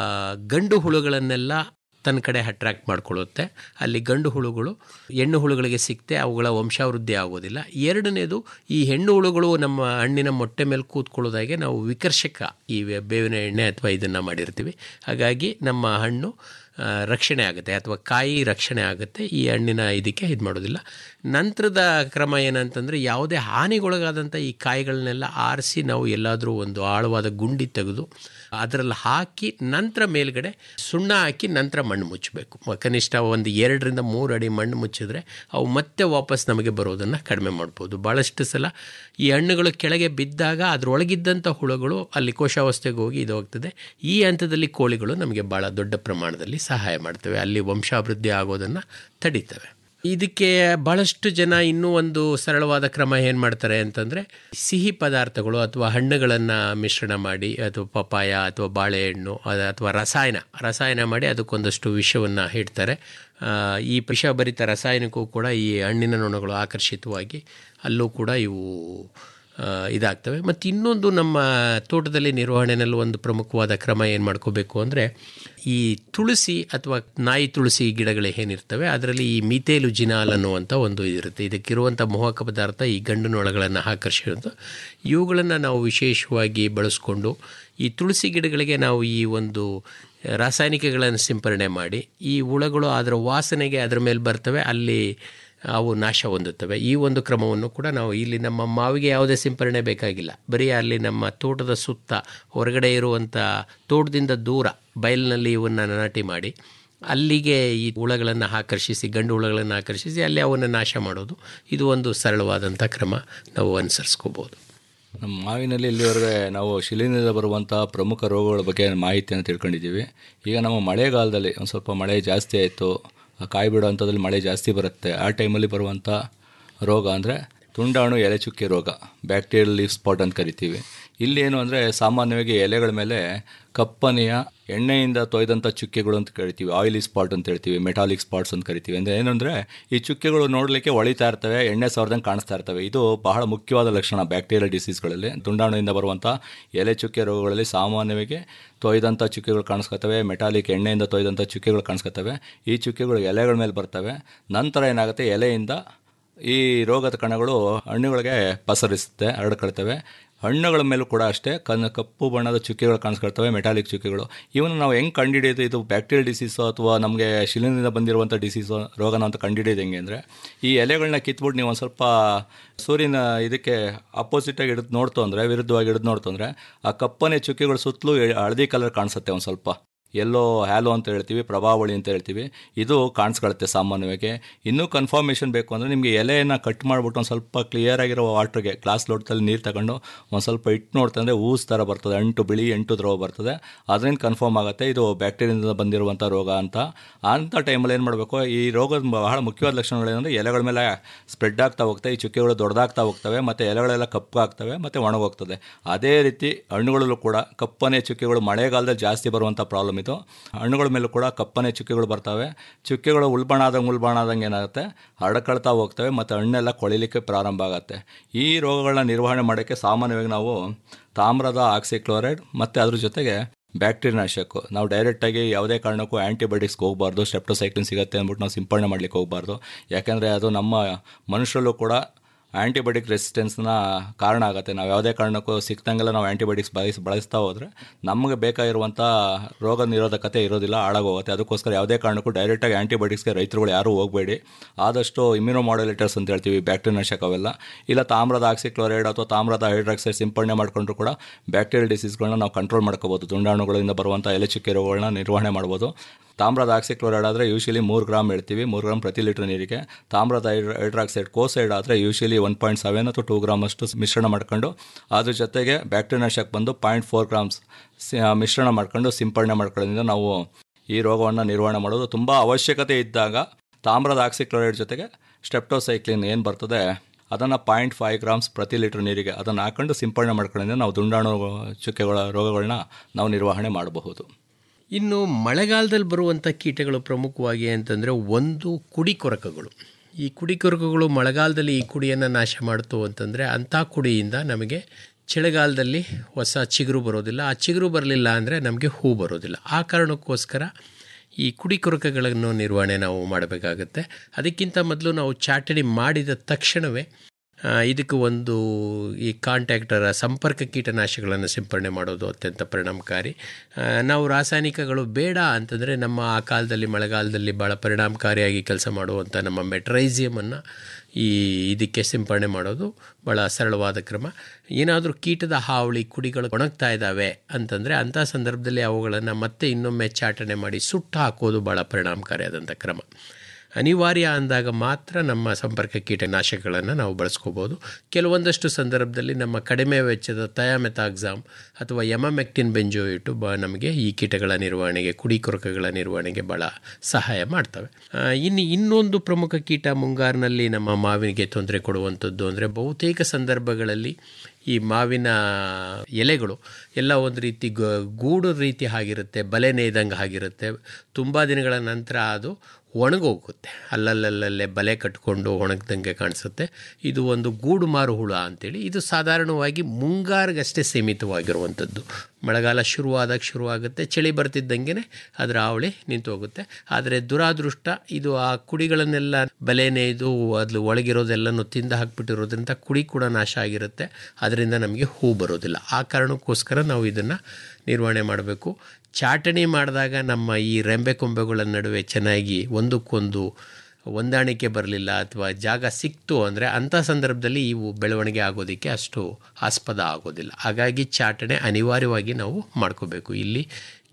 ಗಂಡು ಹುಳುಗಳನ್ನೆಲ್ಲ ತನ್ನ ಕಡೆ ಅಟ್ರ್ಯಾಕ್ಟ್ ಮಾಡ್ಕೊಳ್ಳುತ್ತೆ ಅಲ್ಲಿ ಗಂಡು ಹುಳುಗಳು ಹೆಣ್ಣು ಹುಳುಗಳಿಗೆ ಸಿಕ್ತೆ ಅವುಗಳ ವಂಶಾವೃದ್ಧಿ ಆಗೋದಿಲ್ಲ ಎರಡನೇದು ಈ ಹೆಣ್ಣು ಹುಳುಗಳು ನಮ್ಮ ಹಣ್ಣಿನ ಮೊಟ್ಟೆ ಮೇಲೆ ಕೂತ್ಕೊಳ್ಳೋದಾಗೆ ನಾವು ವಿಕರ್ಷಕ ಈ ಬೇವಿನ ಎಣ್ಣೆ ಅಥವಾ ಇದನ್ನು ಮಾಡಿರ್ತೀವಿ ಹಾಗಾಗಿ ನಮ್ಮ ಹಣ್ಣು ಆ, ರಕ್ಷಣೆ ಆಗುತ್ತೆ ಅಥವಾ ಕಾಯಿ ರಕ್ಷಣೆ ಆಗುತ್ತೆ ಈ ಹಣ್ಣಿನ ಇದಕ್ಕೆ ಇದು ಮಾಡೋದಿಲ್ಲ ನಂತರದ ಕ್ರಮ ಏನಂತಂದರೆ ಯಾವುದೇ ಹಾನಿಗೊಳಗಾದಂಥ ಈ ಕಾಯಿಗಳನ್ನೆಲ್ಲ ಆರಿಸಿ ನಾವು ಎಲ್ಲಾದರೂ ಒಂದು ಆಳವಾದ ಗುಂಡಿ ತೆಗೆದು ಅದರಲ್ಲಿ ಹಾಕಿ ನಂತರ ಮೇಲ್ಗಡೆ ಸುಣ್ಣ ಹಾಕಿ ನಂತರ ಮಣ್ಣು ಮುಚ್ಚಬೇಕು ಮ- ಕನಿಷ್ಠ ಒಂದು ಎರಡರಿಂದ ಮೂರು ಅಡಿ ಮಣ್ಣು ಮುಚ್ಚಿದ್ರೆ ಅವು ಮತ್ತೆ ವಾಪಸ್ ನಮಗೆ ಬರೋದನ್ನು ಕಡಿಮೆ ಮಾಡ್ಬೋದು ಭಾಳಷ್ಟು ಸಲ ಈ ಹಣ್ಣುಗಳು ಕೆಳಗೆ ಬಿದ್ದಾಗ ಅದರೊಳಗಿದ್ದಂಥ ಹುಳುಗಳು ಅಲ್ಲಿ ಕೋಶಾವಸ್ಥೆಗೆ ಹೋಗಿ ಇದು ಹೋಗ್ತದೆ ಈ ಹಂತದಲ್ಲಿ ಕೋಳಿಗಳು ನಮಗೆ ಭಾಳ ದೊಡ್ಡ ಪ್ರಮಾಣದಲ್ಲಿ ಸಹಾಯ ಮಾಡ್ತವೆ ಅಲ್ಲಿ ವಂಶಾಭಿವೃದ್ಧಿ ಆಗೋದನ್ನು ತಡೀತವೆ ಇದಕ್ಕೆ ಭಾಳಷ್ಟು ಜನ ಇನ್ನೂ ಒಂದು ಸರಳವಾದ ಕ್ರಮ ಏನು ಮಾಡ್ತಾರೆ ಅಂತಂದರೆ ಸಿಹಿ ಪದಾರ್ಥಗಳು ಅಥವಾ ಹಣ್ಣುಗಳನ್ನು ಮಿಶ್ರಣ ಮಾಡಿ ಅಥವಾ ಪಪಾಯ ಅಥವಾ ಬಾಳೆಹಣ್ಣು ಅದ- ಅಥವಾ ರಸಾಯನ ರಸಾಯನ ಮಾಡಿ ಅದಕ್ಕೊಂದಷ್ಟು ವಿಷವನ್ನು ಇಡ್ತಾರೆ ಆ, ಈ ವಿಷಭರಿತ ರಾಸಾಯನಿಕವೂ ಕೂಡ ಈ ಹಣ್ಣಿನ ನೊಣಗಳು ಆಕರ್ಷಿತವಾಗಿ ಅಲ್ಲೂ ಕೂಡ ಇವು ಆ, ಇದಾಗ್ತವೆ ಮತ್ತು ಇನ್ನೊಂದು ನಮ್ಮ ತೋಟದಲ್ಲಿ ನಿರ್ವಹಣೆಯಲ್ಲಿ ಒಂದು ಪ್ರಮುಖವಾದ ಕ್ರಮ ಏನು ಮಾಡ್ಕೋಬೇಕು ಅಂದರೆ ಈ ತುಳಸಿ ಅಥವಾ ನಾಯಿ ತುಳಸಿ ಗಿಡಗಳು ಏನಿರ್ತವೆ ಅದರಲ್ಲಿ ಈ ಮಿತೇಲು ಜಿನಾಲ್ ಅನ್ನುವಂಥ ಒಂದು ಇರುತ್ತೆ ಇದಕ್ಕಿರುವಂಥ ಮೋಹಕ ಪದಾರ್ಥ ಈ ಗಂಡು ನೊಳಗಳನ್ನು ಆಕರ್ಷಿರೋದು ಇವುಗಳನ್ನು ನಾವು ವಿಶೇಷವಾಗಿ ಬಳಸ್ಕೊಂಡು ಈ ತುಳಸಿ ಗಿಡಗಳಿಗೆ ನಾವು ಈ ಒಂದು ರಾಸಾಯನಿಕಗಳನ್ನು ಸಿಂಪರಣೆ ಮಾಡಿ ಈ ಹುಳಗಳು ಅದರ ವಾಸನೆಗೆ ಅದರ ಮೇಲೆ ಬರ್ತವೆ ಅಲ್ಲಿ ಅವು ನಾಶ ಹೊಂದುತ್ತವೆ ಈ ಒಂದು ಕ್ರಮವನ್ನು ಕೂಡ ನಾವು ಇಲ್ಲಿ ನಮ್ಮ ಮಾವಿಗೆ ಯಾವುದೇ ಸಿಂಪರಣೆ ಬೇಕಾಗಿಲ್ಲ ಬರೀ ಅಲ್ಲಿ ನಮ್ಮ ತೋಟದ ಸುತ್ತ ಹೊರಗಡೆ ಇರುವಂಥ ತೋಟದಿಂದ ದೂರ ಬಯಲಿನಲ್ಲಿ ಇವನ್ನು ನಾಟಿ ಮಾಡಿ ಅಲ್ಲಿಗೆ ಈ ಹುಳಗಳನ್ನು ಆಕರ್ಷಿಸಿ ಗಂಡು ಹುಳಗಳನ್ನು ಆಕರ್ಷಿಸಿ ಅಲ್ಲಿ ಅವನ್ನು ನಾಶ ಮಾಡೋದು ಇದು ಒಂದು ಸರಳವಾದಂಥ ಕ್ರಮ ನಾವು ಅನುಸರಿಸ್ಕೋಬೋದು ನಮ್ಮ ಮಾವಿನಲ್ಲಿ ಇಲ್ಲಿವರೆಗೆ ನಾವು ಶಿಲೀಂಧ್ರದಿಂದ ಬರುವಂಥ ಪ್ರಮುಖ ರೋಗಗಳ ಬಗ್ಗೆ ಮಾಹಿತಿಯನ್ನು ತಿಳ್ಕೊಂಡಿದ್ದೀವಿ ಈಗ ನಮ್ಮ ಮಳೆಗಾಲದಲ್ಲಿ ಒಂದು ಸ್ವಲ್ಪ ಮಳೆ ಜಾಸ್ತಿ ಆಯಿತು ಕಾಯಿ ಬಿಡೋ ಹಂತದಲ್ಲಿ ಮಳೆ ಜಾಸ್ತಿ ಬರುತ್ತೆ ಆ ಟೈಮಲ್ಲಿ ಬರುವಂಥ ರೋಗ ಅಂದರೆ ತುಂಡಾಣು ಎಲೆ ಚುಕ್ಕೆ ರೋಗ ಬ್ಯಾಕ್ಟೀರಿಯಲ್ ಲೀಫ್ ಸ್ಪಾಟ್ ಅಂತ ಕರಿತೀವಿ ಇಲ್ಲಿ ಏನು ಅಂದರೆ ಸಾಮಾನ್ಯವಾಗಿ ಎಲೆಗಳ ಮೇಲೆ ಕಪ್ಪನೆಯ ಎಣ್ಣೆಯಿಂದ ತೊಯ್ದಂಥ ಚುಕ್ಕೆಗಳು ಅಂತ ಕರಿತೀವಿ ಆಯಿಲಿ ಸ್ಪಾಟ್ ಅಂತ ಹೇಳ್ತೀವಿ ಮೆಟಾಲಿಕ್ ಸ್ಪಾಟ್ಸ್ ಅಂತ ಕರಿತೀವಿ ಅಂದರೆ ಏನಂದರೆ ಈ ಚುಕ್ಕೆಗಳು ನೋಡಲಿಕ್ಕೆ ಹೊಳಿತಾ ಇರ್ತವೆ ಎಣ್ಣೆ ಸವರ್ದಂಗೆ ಕಾಣಿಸ್ತಾ ಇರ್ತವೆ ಇದು ಬಹಳ ಮುಖ್ಯವಾದ ಲಕ್ಷಣ ಬ್ಯಾಕ್ಟೀರಿಯಲ್ ಡಿಸೀಸ್ಗಳಲ್ಲಿ ತುಂಡಾಣುವಿಂದ ಬರುವಂಥ ಎಲೆ ಚುಕ್ಕೆ ರೋಗಗಳಲ್ಲಿ ಸಾಮಾನ್ಯವಾಗಿ ತೊಯ್ದಂಥ ಚುಕ್ಕೆಗಳು ಕಾಣಿಸ್ಕೊತವೆ ಮೆಟಾಲಿಕ್ ಎಣ್ಣೆಯಿಂದ ತೊಯ್ದಂಥ ಚುಕ್ಕೆಗಳು ಕಾಣಿಸ್ಕೊತವೆ ಈ ಚುಕ್ಕೆಗಳು ಎಲೆಗಳ ಮೇಲೆ ಬರ್ತವೆ ನಂತರ ಏನಾಗುತ್ತೆ ಎಲೆಯಿಂದ ಈ ರೋಗದ ಕಣಗಳು ಹಣ್ಣುಗಳಿಗೆ ಪಸರಿಸುತ್ತೆ ಹರಡ್ಕೊಳ್ತವೆ ಹಣ್ಣುಗಳ ಮೇಲೂ ಕೂಡ ಅಷ್ಟೇ ಕನ್ ಕಪ್ಪು ಬಣ್ಣದ ಚುಕ್ಕೆಗಳು ಕಾಣಿಸ್ಕೊಳ್ತವೆ ಮೆಟಾಲಿಕ್ ಚುಕ್ಕೆಗಳು ಇವನು ನಾವು ಹೆಂಗೆ ಕಂಡುಹಿಡಿಯೋದು ಇದು ಬ್ಯಾಕ್ಟೀರಿಯಲ್ ಡಿಸೀಸು ಅಥವಾ ನಮಗೆ ಶಿಲಿನಿಂದ ಬಂದಿರುವಂಥ ಡಿಸೀಸು ರೋಗನ ಅಂತ ಕಂಡುಹಿಡಿಯೋದು ಹೆಂಗೆ ಅಂದರೆ ಈ ಎಲೆಗಳನ್ನ ಕಿತ್ಬಿಟ್ಟು ನೀವು ಒಂದು ಸ್ವಲ್ಪ ಸೂರ್ಯನ ಇದಕ್ಕೆ ಅಪೋಸಿಟಾಗಿ ಹಿಡಿದು ನೋಡ್ತು ಅಂದರೆ ವಿರುದ್ಧವಾಗಿ ಹಿಡಿದು ನೋಡ್ತು ಅಂದರೆ ಆ ಕಪ್ಪನೆ ಚುಕ್ಕೆಗಳ ಸುತ್ತಲೂ ಹಳದಿ ಕಲರ್ ಕಾಣಿಸುತ್ತೆ ಒಂದು ಸ್ವಲ್ಪ ಎಲ್ಲೋ ಹ್ಯಾಲೋ ಅಂತ ಹೇಳ್ತೀವಿ ಪ್ರಭಾವಳಿ ಅಂತ ಹೇಳ್ತೀವಿ ಇದು ಕಾಣಿಸ್ಕೊಳುತ್ತೆ ಸಾಮಾನ್ಯವಾಗಿ ಇನ್ನೂ ಕನ್ಫರ್ಮೇಷನ್ ಬೇಕು ಅಂದರೆ ನಿಮಗೆ ಎಲೆಯನ್ನು ಕಟ್ ಮಾಡಿಬಿಟ್ಟು ಒಂದು ಸ್ವಲ್ಪ ಕ್ಲಿಯರ್ ಆಗಿರೋ ವಾಟ್ರಿಗೆ ಗ್ಲಾಸ್ ಲೋಟದಲ್ಲಿ ನೀರು ತಗೊಂಡು ಒಂದು ಸ್ವಲ್ಪ ಇಟ್ಟು ನೋಡ್ತಾ ಅಂದರೆ ಊಸ್ ಥರ ಬರ್ತದೆ ಅಂಟು ಬಿಳಿ ಎಂಟು ದ್ರವ ಬರ್ತದೆ ಅದರಿಂದ ಕನ್ಫರ್ಮ್ ಆಗುತ್ತೆ ಇದು ಬ್ಯಾಕ್ಟೀರಿಯಿಂದ ಬಂದಿರುವಂಥ ರೋಗ ಅಂತ ಅಂಥ ಟೈಮಲ್ಲಿ ಏನು ಮಾಡಬೇಕು ಈ ರೋಗದ ಬಹಳ ಮುಖ್ಯವಾದ ಲಕ್ಷಣಗಳೇನೆಂದರೆ ಎಲೆಗಳ ಮೇಲೆ ಸ್ಪ್ರೆಡ್ ಆಗ್ತಾ ಹೋಗ್ತವೆ ಈ ಚುಕ್ಕೆಗಳು ದೊಡ್ಡದಾಗ್ತಾ ಹೋಗ್ತವೆ ಮತ್ತು ಎಲೆಗಳೆಲ್ಲ ಕಪ್ಪಾಗ್ತವೆ ಮತ್ತು ಒಣಗೋಗ್ತದೆ ಅದೇ ರೀತಿ ಹಣ್ಣುಗಳಲ್ಲೂ ಕೂಡ ಕಪ್ಪನೆ ಚುಕ್ಕೆಗಳು ಮಳೆಗಾಲದಲ್ಲಿ ಜಾಸ್ತಿ ಬರುವಂಥ ಪ್ರಾಬ್ಲಮ್ ಇದು ಹಣ್ಣುಗಳ ಮೇಲೂ ಕೂಡ ಕಪ್ಪನೆ ಚುಕ್ಕೆಗಳು ಬರ್ತವೆ ಚುಕ್ಕೆಗಳು ಉಲ್ಬಣ ಆದಂಗೆ ಉಲ್ಬಣ ಆದಂಗೆ ಏನಾಗುತ್ತೆ ಹರಡ್ಕೊಳ್ತಾ ಹೋಗ್ತವೆ ಮತ್ತು ಹಣ್ಣೆಲ್ಲ ಕೊಳಿಲಿಕ್ಕೆ ಪ್ರಾರಂಭ ಆಗುತ್ತೆ ಈ ರೋಗಗಳನ್ನ ನಿರ್ವಹಣೆ ಮಾಡೋಕ್ಕೆ ಸಾಮಾನ್ಯವಾಗಿ ನಾವು ತಾಮ್ರದ ಆಕ್ಸಿಕ್ಲೋರೈಡ್ ಮತ್ತು ಅದ್ರ ಜೊತೆಗೆ ಬ್ಯಾಕ್ಟೀರಿಯಾ ನಾಶಕ ನಾವು ಡೈರೆಕ್ಟಾಗಿ ಯಾವುದೇ ಕಾರಣಕ್ಕೂ ಆ್ಯಂಟಿಬಯೋಟಿಕ್ಸ್ಗೆ ಹೋಗಬಾರ್ದು ಸ್ಟೆಪ್ಟೋಸೈಕ್ಲಿನ್ ಸಿಗುತ್ತೆ ಅಂದ್ಬಿಟ್ಟು ನಾವು ಸಿಂಪಡಣೆ ಮಾಡಲಿಕ್ಕೆ ಹೋಗಬಾರ್ದು ಯಾಕೆಂದರೆ ಅದು ನಮ್ಮ ಮನುಷ್ಯರಲ್ಲೂ ಕೂಡ ಆ್ಯಂಟಿಬಯೋಟಿಕ್ ರೆಸಿಸ್ಟೆನ್ಸ್ನ ಕಾರಣ ಆಗುತ್ತೆ ನಾವು ಯಾವುದೇ ಕಾರಣಕ್ಕೂ ಸಿಕ್ತಂಗೆಲ್ಲ ನಾವು ಆ್ಯಂಟಿಬಯೋಟಿಕ್ಸ್ ಬಳಸಿ ಬಳಸ್ತಾ ಹೋದರೆ ನಮಗೆ ಬೇಕಾಗಿರುವಂಥ ರೋಗ ನಿರೋಧಕತೆ ಇರೋದಿಲ್ಲ ಹಾಳಾಗೋಗುತ್ತೆ ಅದಕ್ಕೋಸ್ಕರ ಯಾವುದೇ ಕಾರಣಕ್ಕೂ ಡೈರೆಕ್ಟಾಗಿ ಆ್ಯಂಟಿಬಯೋಟಿಕ್ಸ್ಗೆ ರೈತರುಗಳು ಯಾರೂ ಹೋಗಬೇಡಿ ಆದಷ್ಟು ಇಮ್ಯುನೋ ಮಾಡ್ಯುಲೇಟರ್ಸ್ ಅಂತ ಹೇಳ್ತೀವಿ ಬ್ಯಾಕ್ಟೀರಿಯಾ ನಾಶಕ ಅವೆಲ್ಲ ಇಲ್ಲ ತಾಮ್ರದ ಆಕ್ಸಿಕ್ಲೋರೈಡ್ ಅಥವಾ ತಾಮ್ರದ ಹೈಡ್ರಾಕ್ಸೈಡ್ ಸಿಂಪಡಣೆ ಮಾಡಿಕೊಂಡ್ರು ಕೂಡ ಬ್ಯಾಕ್ಟೀರಿಯಲ್ ಡಿಸೀಸ್ಗಳನ್ನ ನಾವು ಕಂಟ್ರೋಲ್ ಮಾಡ್ಕೋಬೋದು ದುಂಡಾಣುಗಳಿಂದ ಬರುವಂಥ ಎಲೆ ಚುಕ್ಕೆ ರೋಗಗಳನ್ನ ನಿರ್ವಹಣೆ ಮಾಡ್ಬೋದು ತಾಮ್ರದ ಆಕ್ಸಿಕ್ಲೋರೈಡ್ ಆದರೆ ಯೂಶಲಿ ಮೂರು ಗ್ರಾಮ್ ಹೇಳ್ತೀವಿ ಮೂರು ಗ್ರಾಮ್ ಪ್ರತಿ ಲೀಟರ್ ನೀರಿಗೆ ತಾಮ್ರದ ಹೈಡ್ರಾಕ್ಸೈಡ್ ಕೋಸೈಡ್ ಆದರೆ ಯೂಶಲಿ ಒನ್ ಪಾಯಿಂಟ್ ಸೆವೆನ್ ಅಥವಾ ಟೂ ಗ್ರಾಮ್ ಅಷ್ಟು ಮಿಶ್ರಣ ಮಾಡ್ಕೊಂಡು ಅದ್ರ ಜೊತೆಗೆ ಬ್ಯಾಕ್ಟೀರಿಯಾ ನಾಶಕ ಬಂದು ಪಾಯಿಂಟ್ ಫೋರ್ ಗ್ರಾಮ್ಸ್ ಮಿಶ್ರಣ ಮಾಡ್ಕೊಂಡು ಸಿಂಪಡಣೆ ಮಾಡ್ಕೊಳ್ಳೋದ್ರಿಂದ ನಾವು ಈ ರೋಗವನ್ನು ನಿರ್ವಹಣೆ ಮಾಡೋದು ತುಂಬ ಅವಶ್ಯಕತೆ ಇದ್ದಾಗ ತಾಮ್ರದ ಆಕ್ಸಿಕ್ಲೋರೈಡ್ ಜೊತೆಗೆ ಸ್ಟೆಪ್ಟೋಸೈಕ್ಲಿನ್ ಏನು ಬರ್ತದೆ ಅದನ್ನು ಪಾಯಿಂಟ್ ಫೈವ್ ಗ್ರಾಮ್ಸ್ ಪ್ರತಿ ಲೀಟರ್ ನೀರಿಗೆ ಅದನ್ನು ಹಾಕೊಂಡು ಸಿಂಪಡಣೆ ಮಾಡ್ಕೊಳ್ಳೋದ್ರಿಂದ ನಾವು ದುಂಡಾಣು ಚುಕ್ಕೆಗಳ ರೋಗಗಳನ್ನ ನಾವು ನಿರ್ವಹಣೆ ಮಾಡಬಹುದು ಇನ್ನು ಮಳೆಗಾಲದಲ್ಲಿ ಬರುವಂಥ ಕೀಟಗಳು ಪ್ರಮುಖವಾಗಿ ಅಂತಂದರೆ ಒಂದು ಕುಡಿ ಕೊರಕಗಳು ಈ ಕುಡಿ ಕೊರಕಗಳು ಮಳೆಗಾಲದಲ್ಲಿ ಈ ಕುಡಿಯನ್ನು ನಾಶ ಮಾಡ್ತು ಅಂತಂದರೆ ಅಂಥ ಕುಡಿಯಿಂದ ನಮಗೆ ಚಳಿಗಾಲದಲ್ಲಿ ಹೊಸ ಚಿಗುರು ಬರೋದಿಲ್ಲ ಆ ಚಿಗುರು ಬರಲಿಲ್ಲ ಅಂದರೆ ನಮಗೆ ಹೂ ಬರೋದಿಲ್ಲ ಆ ಕಾರಣಕ್ಕೋಸ್ಕರ ಈ ಕುಡಿ ಕೊರಕಗಳನ್ನು ನಿರ್ವಹಣೆ ನಾವು ಮಾಡಬೇಕಾಗತ್ತೆ ಅದಕ್ಕಿಂತ ಮೊದಲು ನಾವು ಚಾಟಣಿ ಮಾಡಿದ ತಕ್ಷಣವೇ ಆ, ಇದಕ್ಕೆ ಒಂದು ಈ ಕಾಂಟ್ಯಾಕ್ಟರ ಸಂಪರ್ಕ ಕೀಟನಾಶಕಗಳನ್ನು ಸಿಂಪಡಣೆ ಮಾಡೋದು ಅತ್ಯಂತ ಪರಿಣಾಮಕಾರಿ ಆ, ನಾವು ರಾಸಾಯನಿಕಗಳು ಬೇಡ ಅಂತಂದರೆ ನಮ್ಮ ಆ ಕಾಲದಲ್ಲಿ ಮಳೆಗಾಲದಲ್ಲಿ ಭಾಳ ಪರಿಣಾಮಕಾರಿಯಾಗಿ ಕೆಲಸ ಮಾಡುವಂಥ ನಮ್ಮ ಮೆಟ್ರೈಸಿಯಮನ್ನು ಈ ಇದಕ್ಕೆ ಸಿಂಪಡಣೆ ಮಾಡೋದು ಭಾಳ ಸರಳವಾದ ಕ್ರಮ ಏನಾದರೂ ಕೀಟದ ಹಾವಳಿ ಕುಡಿಗಳು ಒಣಗ್ತಾ ಇದ್ದಾವೆ ಅಂತಂದರೆ ಅಂಥ ಸಂದರ್ಭದಲ್ಲಿ ಅವುಗಳನ್ನು ಮತ್ತೆ ಇನ್ನೊಮ್ಮೆ ಚಾಟಣೆ ಮಾಡಿ ಸುಟ್ಟು ಹಾಕೋದು ಭಾಳ ಪರಿಣಾಮಕಾರಿಯಾದಂಥ ಕ್ರಮ ಅನಿವಾರ್ಯ ಅಂದಾಗ ಮಾತ್ರ ನಮ್ಮ ಸಂಪರ್ಕ ಕೀಟನಾಶಕಗಳನ್ನು ನಾವು ಬಳಸ್ಕೋಬೋದು ಕೆಲವೊಂದಷ್ಟು ಸಂದರ್ಭದಲ್ಲಿ ನಮ್ಮ ಕಡಿಮೆ ವೆಚ್ಚದ ಥಯಾಮೆಥಾಕ್ಸಾಮ್ ಅಥವಾ ಎಮಮೆಕ್ಟಿನ್ ಬೆಂಜೋಯಿಟು ಬ ನಮಗೆ ಈ ಕೀಟಗಳ ನಿರ್ವಹಣೆಗೆ ಕುಡಿ ಕೊರಕಗಳ ನಿರ್ವಹಣೆಗೆ ಭಾಳ ಸಹಾಯ ಮಾಡ್ತವೆ ಆ, ಇನ್ನು ಇನ್ನೊಂದು ಪ್ರಮುಖ ಕೀಟ ಮುಂಗಾರಿನಲ್ಲಿ ನಮ್ಮ ಮಾವಿನಿಗೆ ತೊಂದರೆ ಕೊಡುವಂಥದ್ದು ಅಂದರೆ ಬಹುತೇಕ ಸಂದರ್ಭಗಳಲ್ಲಿ ಈ ಮಾವಿನ ಎಲೆಗಳು ಎಲ್ಲ ಒಂದು ರೀತಿ ಗ ಗೂಡು ರೀತಿ ಆಗಿರುತ್ತೆ ಬಲೆ ನೇಯ್ದಂಗೆ ಆಗಿರುತ್ತೆ ತುಂಬ ದಿನಗಳ ನಂತರ ಅದು ಒಣಗೋಗುತ್ತೆ ಅಲ್ಲಲ್ಲಲ್ಲೇ ಬಲೆ ಕಟ್ಕೊಂಡು ಒಣಗ್ದಂಗೆ ಕಾಣಿಸುತ್ತೆ ಇದು ಒಂದು ಗೂಡು ಮಾರು ಹುಳ ಅಂತೇಳಿ ಇದು ಸಾಧಾರಣವಾಗಿ ಮುಂಗಾರಿಗಷ್ಟೇ ಸೀಮಿತವಾಗಿರುವಂಥದ್ದು ಮಳೆಗಾಲ ಶುರುವಾದಾಗ ಶುರುವಾಗುತ್ತೆ ಚಳಿ ಬರ್ತಿದ್ದಂಗೆ ಅದರ ಹಾವಳಿ ನಿಂತು ಹೋಗುತ್ತೆ ಆದರೆ ದುರಾದೃಷ್ಟ ಇದು ಆ ಕುಡಿಗಳನ್ನೆಲ್ಲ ಬಲೆ ನೇಯ್ದು ಅದು ಒಳಗಿರೋದೆಲ್ಲನೂ ತಿಂದು ಹಾಕ್ಬಿಟ್ಟಿರೋದ್ರಿಂದ ಕುಡಿ ಕೂಡ ನಾಶ ಆಗಿರುತ್ತೆ ಅದರಿಂದ ನಮಗೆ ಹೂ ಬರೋದಿಲ್ಲ ಆ ಕಾರಣಕ್ಕೋಸ್ಕರ ನಾವು ಇದನ್ನು ನಿರ್ವಹಣೆ ಮಾಡಬೇಕು ಚಾಟಣಿ ಮಾಡಿದಾಗ ನಮ್ಮ ಈ ರೆಂಬೆ ಕೊಂಬೆಗಳ ನಡುವೆ ಚೆನ್ನಾಗಿ ಒಂದಕ್ಕೊಂದು ಹೊಂದಾಣಿಕೆ ಬರಲಿಲ್ಲ ಅಥವಾ ಜಾಗ ಸಿಕ್ತು ಅಂದರೆ ಅಂಥ ಸಂದರ್ಭದಲ್ಲಿ ಇವು ಬೆಳವಣಿಗೆ ಆಗೋದಕ್ಕೆ ಅಷ್ಟು ಆಸ್ಪದ ಆಗೋದಿಲ್ಲ ಹಾಗಾಗಿ ಚಾಟಣೆ ಅನಿವಾರ್ಯವಾಗಿ ನಾವು ಮಾಡ್ಕೋಬೇಕು ಇಲ್ಲಿ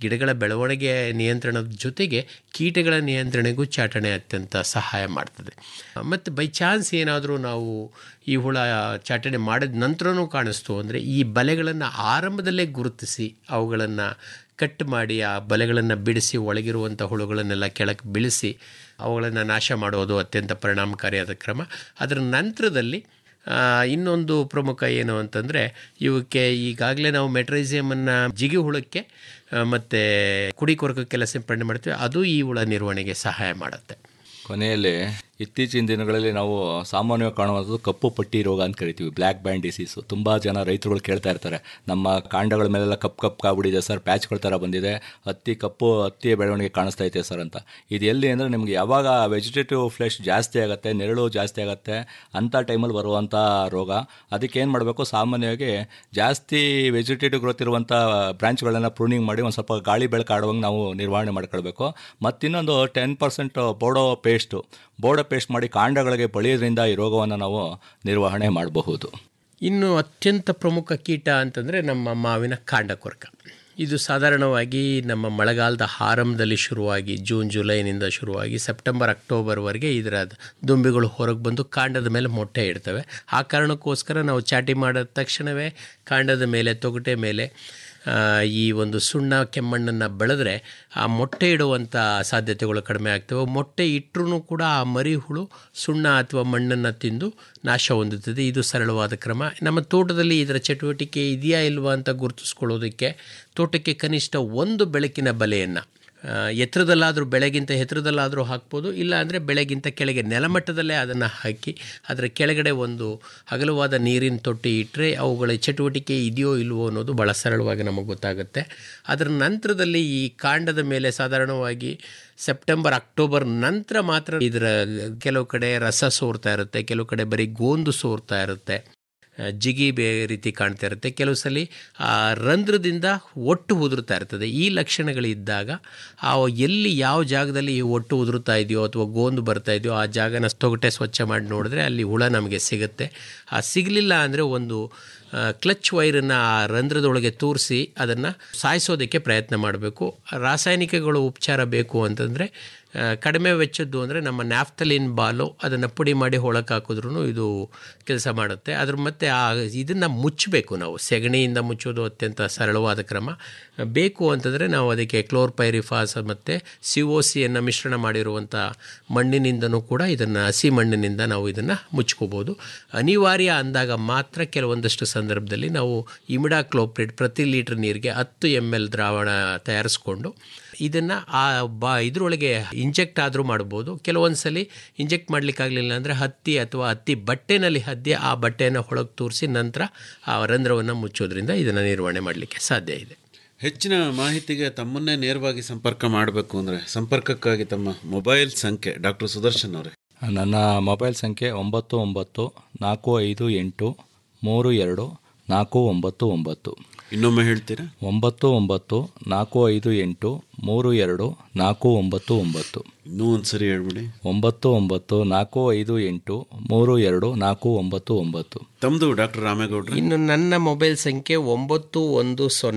ಗಿಡಗಳ ಬೆಳವಣಿಗೆ ನಿಯಂತ್ರಣದ ಜೊತೆಗೆ ಕೀಟಗಳ ನಿಯಂತ್ರಣೆಗೂ ಚಾಟಣೆ ಅತ್ಯಂತ ಸಹಾಯ ಮಾಡ್ತದೆ ಮತ್ತು ಬೈ ಚಾನ್ಸ್ ಏನಾದರೂ ನಾವು ಈ ಹುಳ ಚಾಟಣೆ ಮಾಡಿದ ನಂತರನೂ ಕಾಣಿಸ್ತು ಅಂದರೆ ಈ ಬಲೆಗಳನ್ನು ಆರಂಭದಲ್ಲೇ ಗುರುತಿಸಿ ಅವುಗಳನ್ನು ಕಟ್ ಮಾಡಿ ಆ ಬಲೆಗಳನ್ನು ಬಿಡಿಸಿ ಒಳಗಿರುವಂಥ ಹುಳುಗಳನ್ನೆಲ್ಲ ಕೆಳಕ್ಕೆ ಬೀಳಿಸಿ ಅವುಗಳನ್ನು ನಾಶ ಮಾಡೋದು ಅತ್ಯಂತ ಪರಿಣಾಮಕಾರಿಯಾದ ಕ್ರಮ ಅದರ ನಂತರದಲ್ಲಿ ಆ, ಇನ್ನೊಂದು ಪ್ರಮುಖ ಏನು ಅಂತಂದರೆ ಇವಕ್ಕೆ ಈಗಾಗಲೇ ನಾವು ಮೆಟ್ರೈಸಿಯಮನ್ನು ಜಿಗಿ ಹುಳಕ್ಕೆ ಮತ್ತು ಕುಡಿ ಕೊರಕಕ್ಕೆಲ್ಲ ಸಿಂಪಡಣೆ ಮಾಡ್ತೀವಿ ಅದು ಈ ಹುಳ ನಿರ್ವಹಣೆಗೆ ಸಹಾಯ ಮಾಡುತ್ತೆ ಕೊನೆಯಲ್ಲಿ ಇತ್ತೀಚಿನ ದಿನಗಳಲ್ಲಿ ನಾವು ಸಾಮಾನ್ಯವಾಗಿ ಕಾಣುವಂಥದ್ದು ಕಪ್ಪು ಪಟ್ಟಿ ರೋಗ ಅಂತ ಕರಿತೀವಿ ಬ್ಲ್ಯಾಕ್ ಬ್ಯಾಂಡ್ ಡಿಸೀಸು ತುಂಬ ಜನ ರೈತರುಗಳು ಕೇಳ್ತಾ ಇರ್ತಾರೆ ನಮ್ಮ ಕಾಂಡಗಳ ಮೇಲೆಲ್ಲ ಕಪ್ಪು ಕಪ್ಪು ಕಾಗ್ಬಿಟ್ಟಿದೆ ಸರ್ ಪ್ಯಾಚ್ಗಳ ಥರ ಬಂದಿದೆ ಹತ್ತಿ ಕಪ್ಪು ಹತ್ತಿಯ ಬೆಳವಣಿಗೆ ಕಾಣಿಸ್ತಾ ಐತೆ ಸರ್ ಅಂತ ಇದು ಎಲ್ಲಿ ಅಂದರೆ ನಿಮಗೆ ಯಾವಾಗ ವೆಜಿಟೇಟಿವ್ ಫ್ಲೆಶ್ ಜಾಸ್ತಿ ಆಗುತ್ತೆ ನೆರಳು ಜಾಸ್ತಿ ಆಗುತ್ತೆ ಅಂಥ ಟೈಮಲ್ಲಿ ಬರುವಂಥ ರೋಗ ಅದಕ್ಕೆ ಏನು ಮಾಡಬೇಕು ಸಾಮಾನ್ಯವಾಗಿ ಜಾಸ್ತಿ ವೆಜಿಟೇಟಿವ್ ಗ್ರೋತ್ ಇರುವಂಥ ಬ್ರಾಂಚ್ಗಳನ್ನ ಪ್ರೂನಿಂಗ್ ಮಾಡಿ ಒಂದು ಸ್ವಲ್ಪ ಗಾಳಿ ಬೆಳಕು ಆಡುವಂಗೆ ನಾವು ನಿರ್ವಹಣೆ ಮಾಡ್ಕೊಳ್ಬೇಕು ಮತ್ತಿನ್ನೊಂದು ten percent Bodo paste Bodo paste ಮಾಡಿ ಕಾಂಡಗಳಿಗೆ ಬಳಿಯೋದ್ರಿಂದ ಈ ರೋಗವನ್ನು ನಾವು ನಿರ್ವಹಣೆ ಮಾಡಬಹುದು ಇನ್ನು ಅತ್ಯಂತ ಪ್ರಮುಖ ಕೀಟ ಅಂತಂದರೆ ನಮ್ಮ ಮಾವಿನ ಕಾಂಡ ಕೊರಕ ಇದು ಸಾಧಾರಣವಾಗಿ ನಮ್ಮ ಮಳೆಗಾಲದ ಆರಂಭದಲ್ಲಿ ಶುರುವಾಗಿ ಜೂನ್ ಜುಲೈನಿಂದ ಶುರುವಾಗಿ ಸೆಪ್ಟೆಂಬರ್ ಅಕ್ಟೋಬರ್ವರೆಗೆ ಇದರ ದುಂಬಿಗಳು ಹೊರಗೆ ಬಂದು ಕಾಂಡದ ಮೇಲೆ ಮೊಟ್ಟೆ ಇಡ್ತವೆ ಆ ಕಾರಣಕ್ಕೋಸ್ಕರ ನಾವು ಚಾಟಿ ಮಾಡಿದ ತಕ್ಷಣವೇ ಕಾಂಡದ ಮೇಲೆ ತೊಗಟೆ ಮೇಲೆ ಆ, ಈ ಒಂದು ಸುಣ್ಣ ಕೆಮ್ಮಣ್ಣನ್ನು ಬೆಳೆದ್ರೆ ಆ ಮೊಟ್ಟೆ ಇಡುವಂಥ ಸಾಧ್ಯತೆಗಳು ಕಡಿಮೆ ಆಗ್ತವೆ ಮೊಟ್ಟೆ ಇಟ್ಟರೂ ಕೂಡ ಆ ಮರಿ ಹುಳು ಸುಣ್ಣ ಅಥವಾ ಮಣ್ಣನ್ನು ತಿಂದು ನಾಶ ಹೊಂದುತ್ತದೆ ಇದು ಸರಳವಾದ ಕ್ರಮ ನಮ್ಮ ತೋಟದಲ್ಲಿ ಇದರ ಚಟುವಟಿಕೆ ಇದೆಯಾ ಇಲ್ವಾ ಅಂತ ಗುರುತಿಸ್ಕೊಳ್ಳೋದಕ್ಕೆ ತೋಟಕ್ಕೆ ಕನಿಷ್ಠ ಒಂದು ಬೆಳಕಿನ ಬಲೆಯನ್ನು ಎತ್ತರದಲ್ಲಾದರೂ ಬೆಳೆಗಿಂತ ಎತ್ತರದಲ್ಲಾದರೂ ಹಾಕ್ಬೋದು ಇಲ್ಲ ಅಂದರೆ ಬೆಳೆಗಿಂತ ಕೆಳಗೆ ನೆಲಮಟ್ಟದಲ್ಲೇ ಅದನ್ನು ಹಾಕಿ ಅದರ ಕೆಳಗಡೆ ಒಂದು ಅಗಲವಾದ ನೀರಿನ ತೊಟ್ಟಿ ಇಟ್ಟರೆ ಅವುಗಳ ಚಟುವಟಿಕೆ ಇದೆಯೋ ಇಲ್ವೋ ಅನ್ನೋದು ಭಾಳ ಸರಳವಾಗಿ ನಮಗೆ ಗೊತ್ತಾಗುತ್ತೆ ಅದರ ನಂತರದಲ್ಲಿ ಈ ಕಾಂಡದ ಮೇಲೆ ಸಾಧಾರಣವಾಗಿ ಸೆಪ್ಟೆಂಬರ್ ಅಕ್ಟೋಬರ್ ನಂತರ ಮಾತ್ರ ಇದರ ಕೆಲವು ಕಡೆ ರಸ ಸೋರ್ತಾ ಇರುತ್ತೆ ಕೆಲವು ಕಡೆ ಬರೀ ಗೋಂದು ಸೋರ್ತಾ ಇರುತ್ತೆ ಆ, ಜಿಗಿ ಬೇ ರೀತಿ ಕಾಣ್ತಾ ಇರುತ್ತೆ ಕೆಲವು ಸಲ ಆ ರಂಧ್ರದಿಂದ ಒಟ್ಟು ಉದುರ್ತಾ ಇರ್ತದೆ ಈ ಲಕ್ಷಣಗಳಿದ್ದಾಗ ಆ ಎಲ್ಲಿ ಯಾವ ಜಾಗದಲ್ಲಿ ಈ ಒಟ್ಟು ಉದುರುತ್ತಾ ಇದೆಯೋ ಅಥವಾ ಗೋಂದು ಬರ್ತಾ ಇದೆಯೋ ಆ ಜಾಗನ ತೊಗಟೆ ಸ್ವಚ್ಛ ಮಾಡಿ ನೋಡಿದ್ರೆ ಅಲ್ಲಿ ಹುಳ ನಮಗೆ ಸಿಗುತ್ತೆ ಆ ಸಿಗಲಿಲ್ಲ ಅಂದರೆ ಒಂದು ಆ, ಕ್ಲಚ್ ವೈರನ್ನು ಆ ರಂಧ್ರದೊಳಗೆ ತೂರಿಸಿ ಅದನ್ನು ಸಾಯಿಸೋದಕ್ಕೆ ಪ್ರಯತ್ನ ಮಾಡಬೇಕು ರಾಸಾಯನಿಕಗಳು ಉಪಚಾರ ಬೇಕು ಅಂತಂದರೆ ಆ, ಕಡಿಮೆ ವೆಚ್ಚದ್ದು ಅಂದರೆ ನಮ್ಮ ನ್ಯಾಫ್ತಲಿನ್ ಬಾಲು ಅದನ್ನು ಪುಡಿ ಮಾಡಿ ಹೊಳಕ್ಕೆ ಹಾಕಿದ್ರೂ ಇದು ಕೆಲಸ ಮಾಡುತ್ತೆ ಅದ್ರ ಮತ್ತು ಆ ಇದನ್ನು ಮುಚ್ಚಬೇಕು ನಾವು ಸೆಗಣಿಯಿಂದ ಮುಚ್ಚೋದು ಅತ್ಯಂತ ಸರಳವಾದ ಕ್ರಮ ಬೇಕು ಅಂತಂದರೆ ನಾವು ಅದಕ್ಕೆ ಕ್ಲೋರ್ಪೈರಿಫಾಸ್ ಮತ್ತು ಸಿ ಒ ಸಿಯನ್ನು ಮಿಶ್ರಣ ಮಾಡಿರುವಂಥ ಮಣ್ಣಿನಿಂದನೂ ಕೂಡ ಇದನ್ನು ಹಸಿ ಮಣ್ಣಿನಿಂದ ನಾವು ಇದನ್ನು ಮುಚ್ಕೋಬೋದು ಅನಿವಾರ್ಯ ಅಂದಾಗ ಮಾತ್ರ ಕೆಲವೊಂದಷ್ಟು ಸಂದರ್ಭದಲ್ಲಿ ನಾವು ಇಮಿಡಾ ಕ್ಲೋಪ್ರಿಡ್ ಪ್ರತಿ ಲೀಟ್ರ್ ನೀರಿಗೆ ಹತ್ತು ಎಮ್ ಎಲ್ ದ್ರಾವಣ ತಯಾರಿಸ್ಕೊಂಡು ಇದನ್ನು ಆ ಬಾ ಇದರೊಳಗೆ ಇಂಜೆಕ್ಟ್ ಆದರೂ ಮಾಡ್ಬೋದು ಕೆಲವೊಂದು ಸಲ ಇಂಜೆಕ್ಟ್ ಮಾಡಲಿಕ್ಕಾಗಲಿಲ್ಲ ಅಂದರೆ ಹತ್ತಿ ಅಥವಾ ಹತ್ತಿ ಬಟ್ಟೆನಲ್ಲಿ ಹದ್ದಿ ಆ ಬಟ್ಟೆಯನ್ನು ಹೊಳಗೆ ತೂರಿಸಿ ನಂತರ ಆ ರಂಧ್ರವನ್ನು ಮುಚ್ಚೋದ್ರಿಂದ ಇದನ್ನು ನಿರ್ವಹಣೆ ಮಾಡಲಿಕ್ಕೆ ಸಾಧ್ಯ ಇದೆ ಹೆಚ್ಚಿನ ಮಾಹಿತಿಗೆ ತಮ್ಮನ್ನೇ ನೇರವಾಗಿ ಸಂಪರ್ಕ ಮಾಡಬೇಕು ಅಂದರೆ ಸಂಪರ್ಕಕ್ಕಾಗಿ ತಮ್ಮ ಮೊಬೈಲ್ ಸಂಖ್ಯೆ ಡಾಕ್ಟರ್ ಸುದರ್ಶನ್ ಅವರೇ ನನ್ನ ಮೊಬೈಲ್ ಸಂಖ್ಯೆ ಒಂಬತ್ತು ಒಂಬತ್ತು ನಾಲ್ಕು ಐದು ಎಂಟು ಮೂರು ಎರಡು ನಾಲ್ಕು ಒಂಬತ್ತು ಒಂಬತ್ತು ಇನ್ನೊಮ್ಮೆ ಹೇಳ್ತೀರಾ ಒಂಬತ್ತು ಒಂಬತ್ತು ನಾಲ್ಕು ಐದು ಎಂಟು ಮೂರು ಎರಡು ನಾಲ್ಕು ಒಂಬತ್ತು ಒಂಬತ್ತು ಇನ್ನೂ ಒಂದು ಸರಿ ಹೇಳ್ಬಿಡಿ ಒಂಬತ್ತು ಒಂಬತ್ತು ನಾಲ್ಕು ಐದು ಎಂಟು ಮೂರು ಎರಡು ನಾಲ್ಕು ಒಂಬತ್ತು ಒಂಬತ್ತು ತಮ್ಮದು ಡಾಕ್ಟರ್ ರಾಮೇಗೌಡ್ರೆ ಇನ್ನು ನನ್ನ ಮೊಬೈಲ್ ಸಂಖ್ಯೆ ಒಂಬತ್ತು ಒಂದು ಸೊನ್ನೆ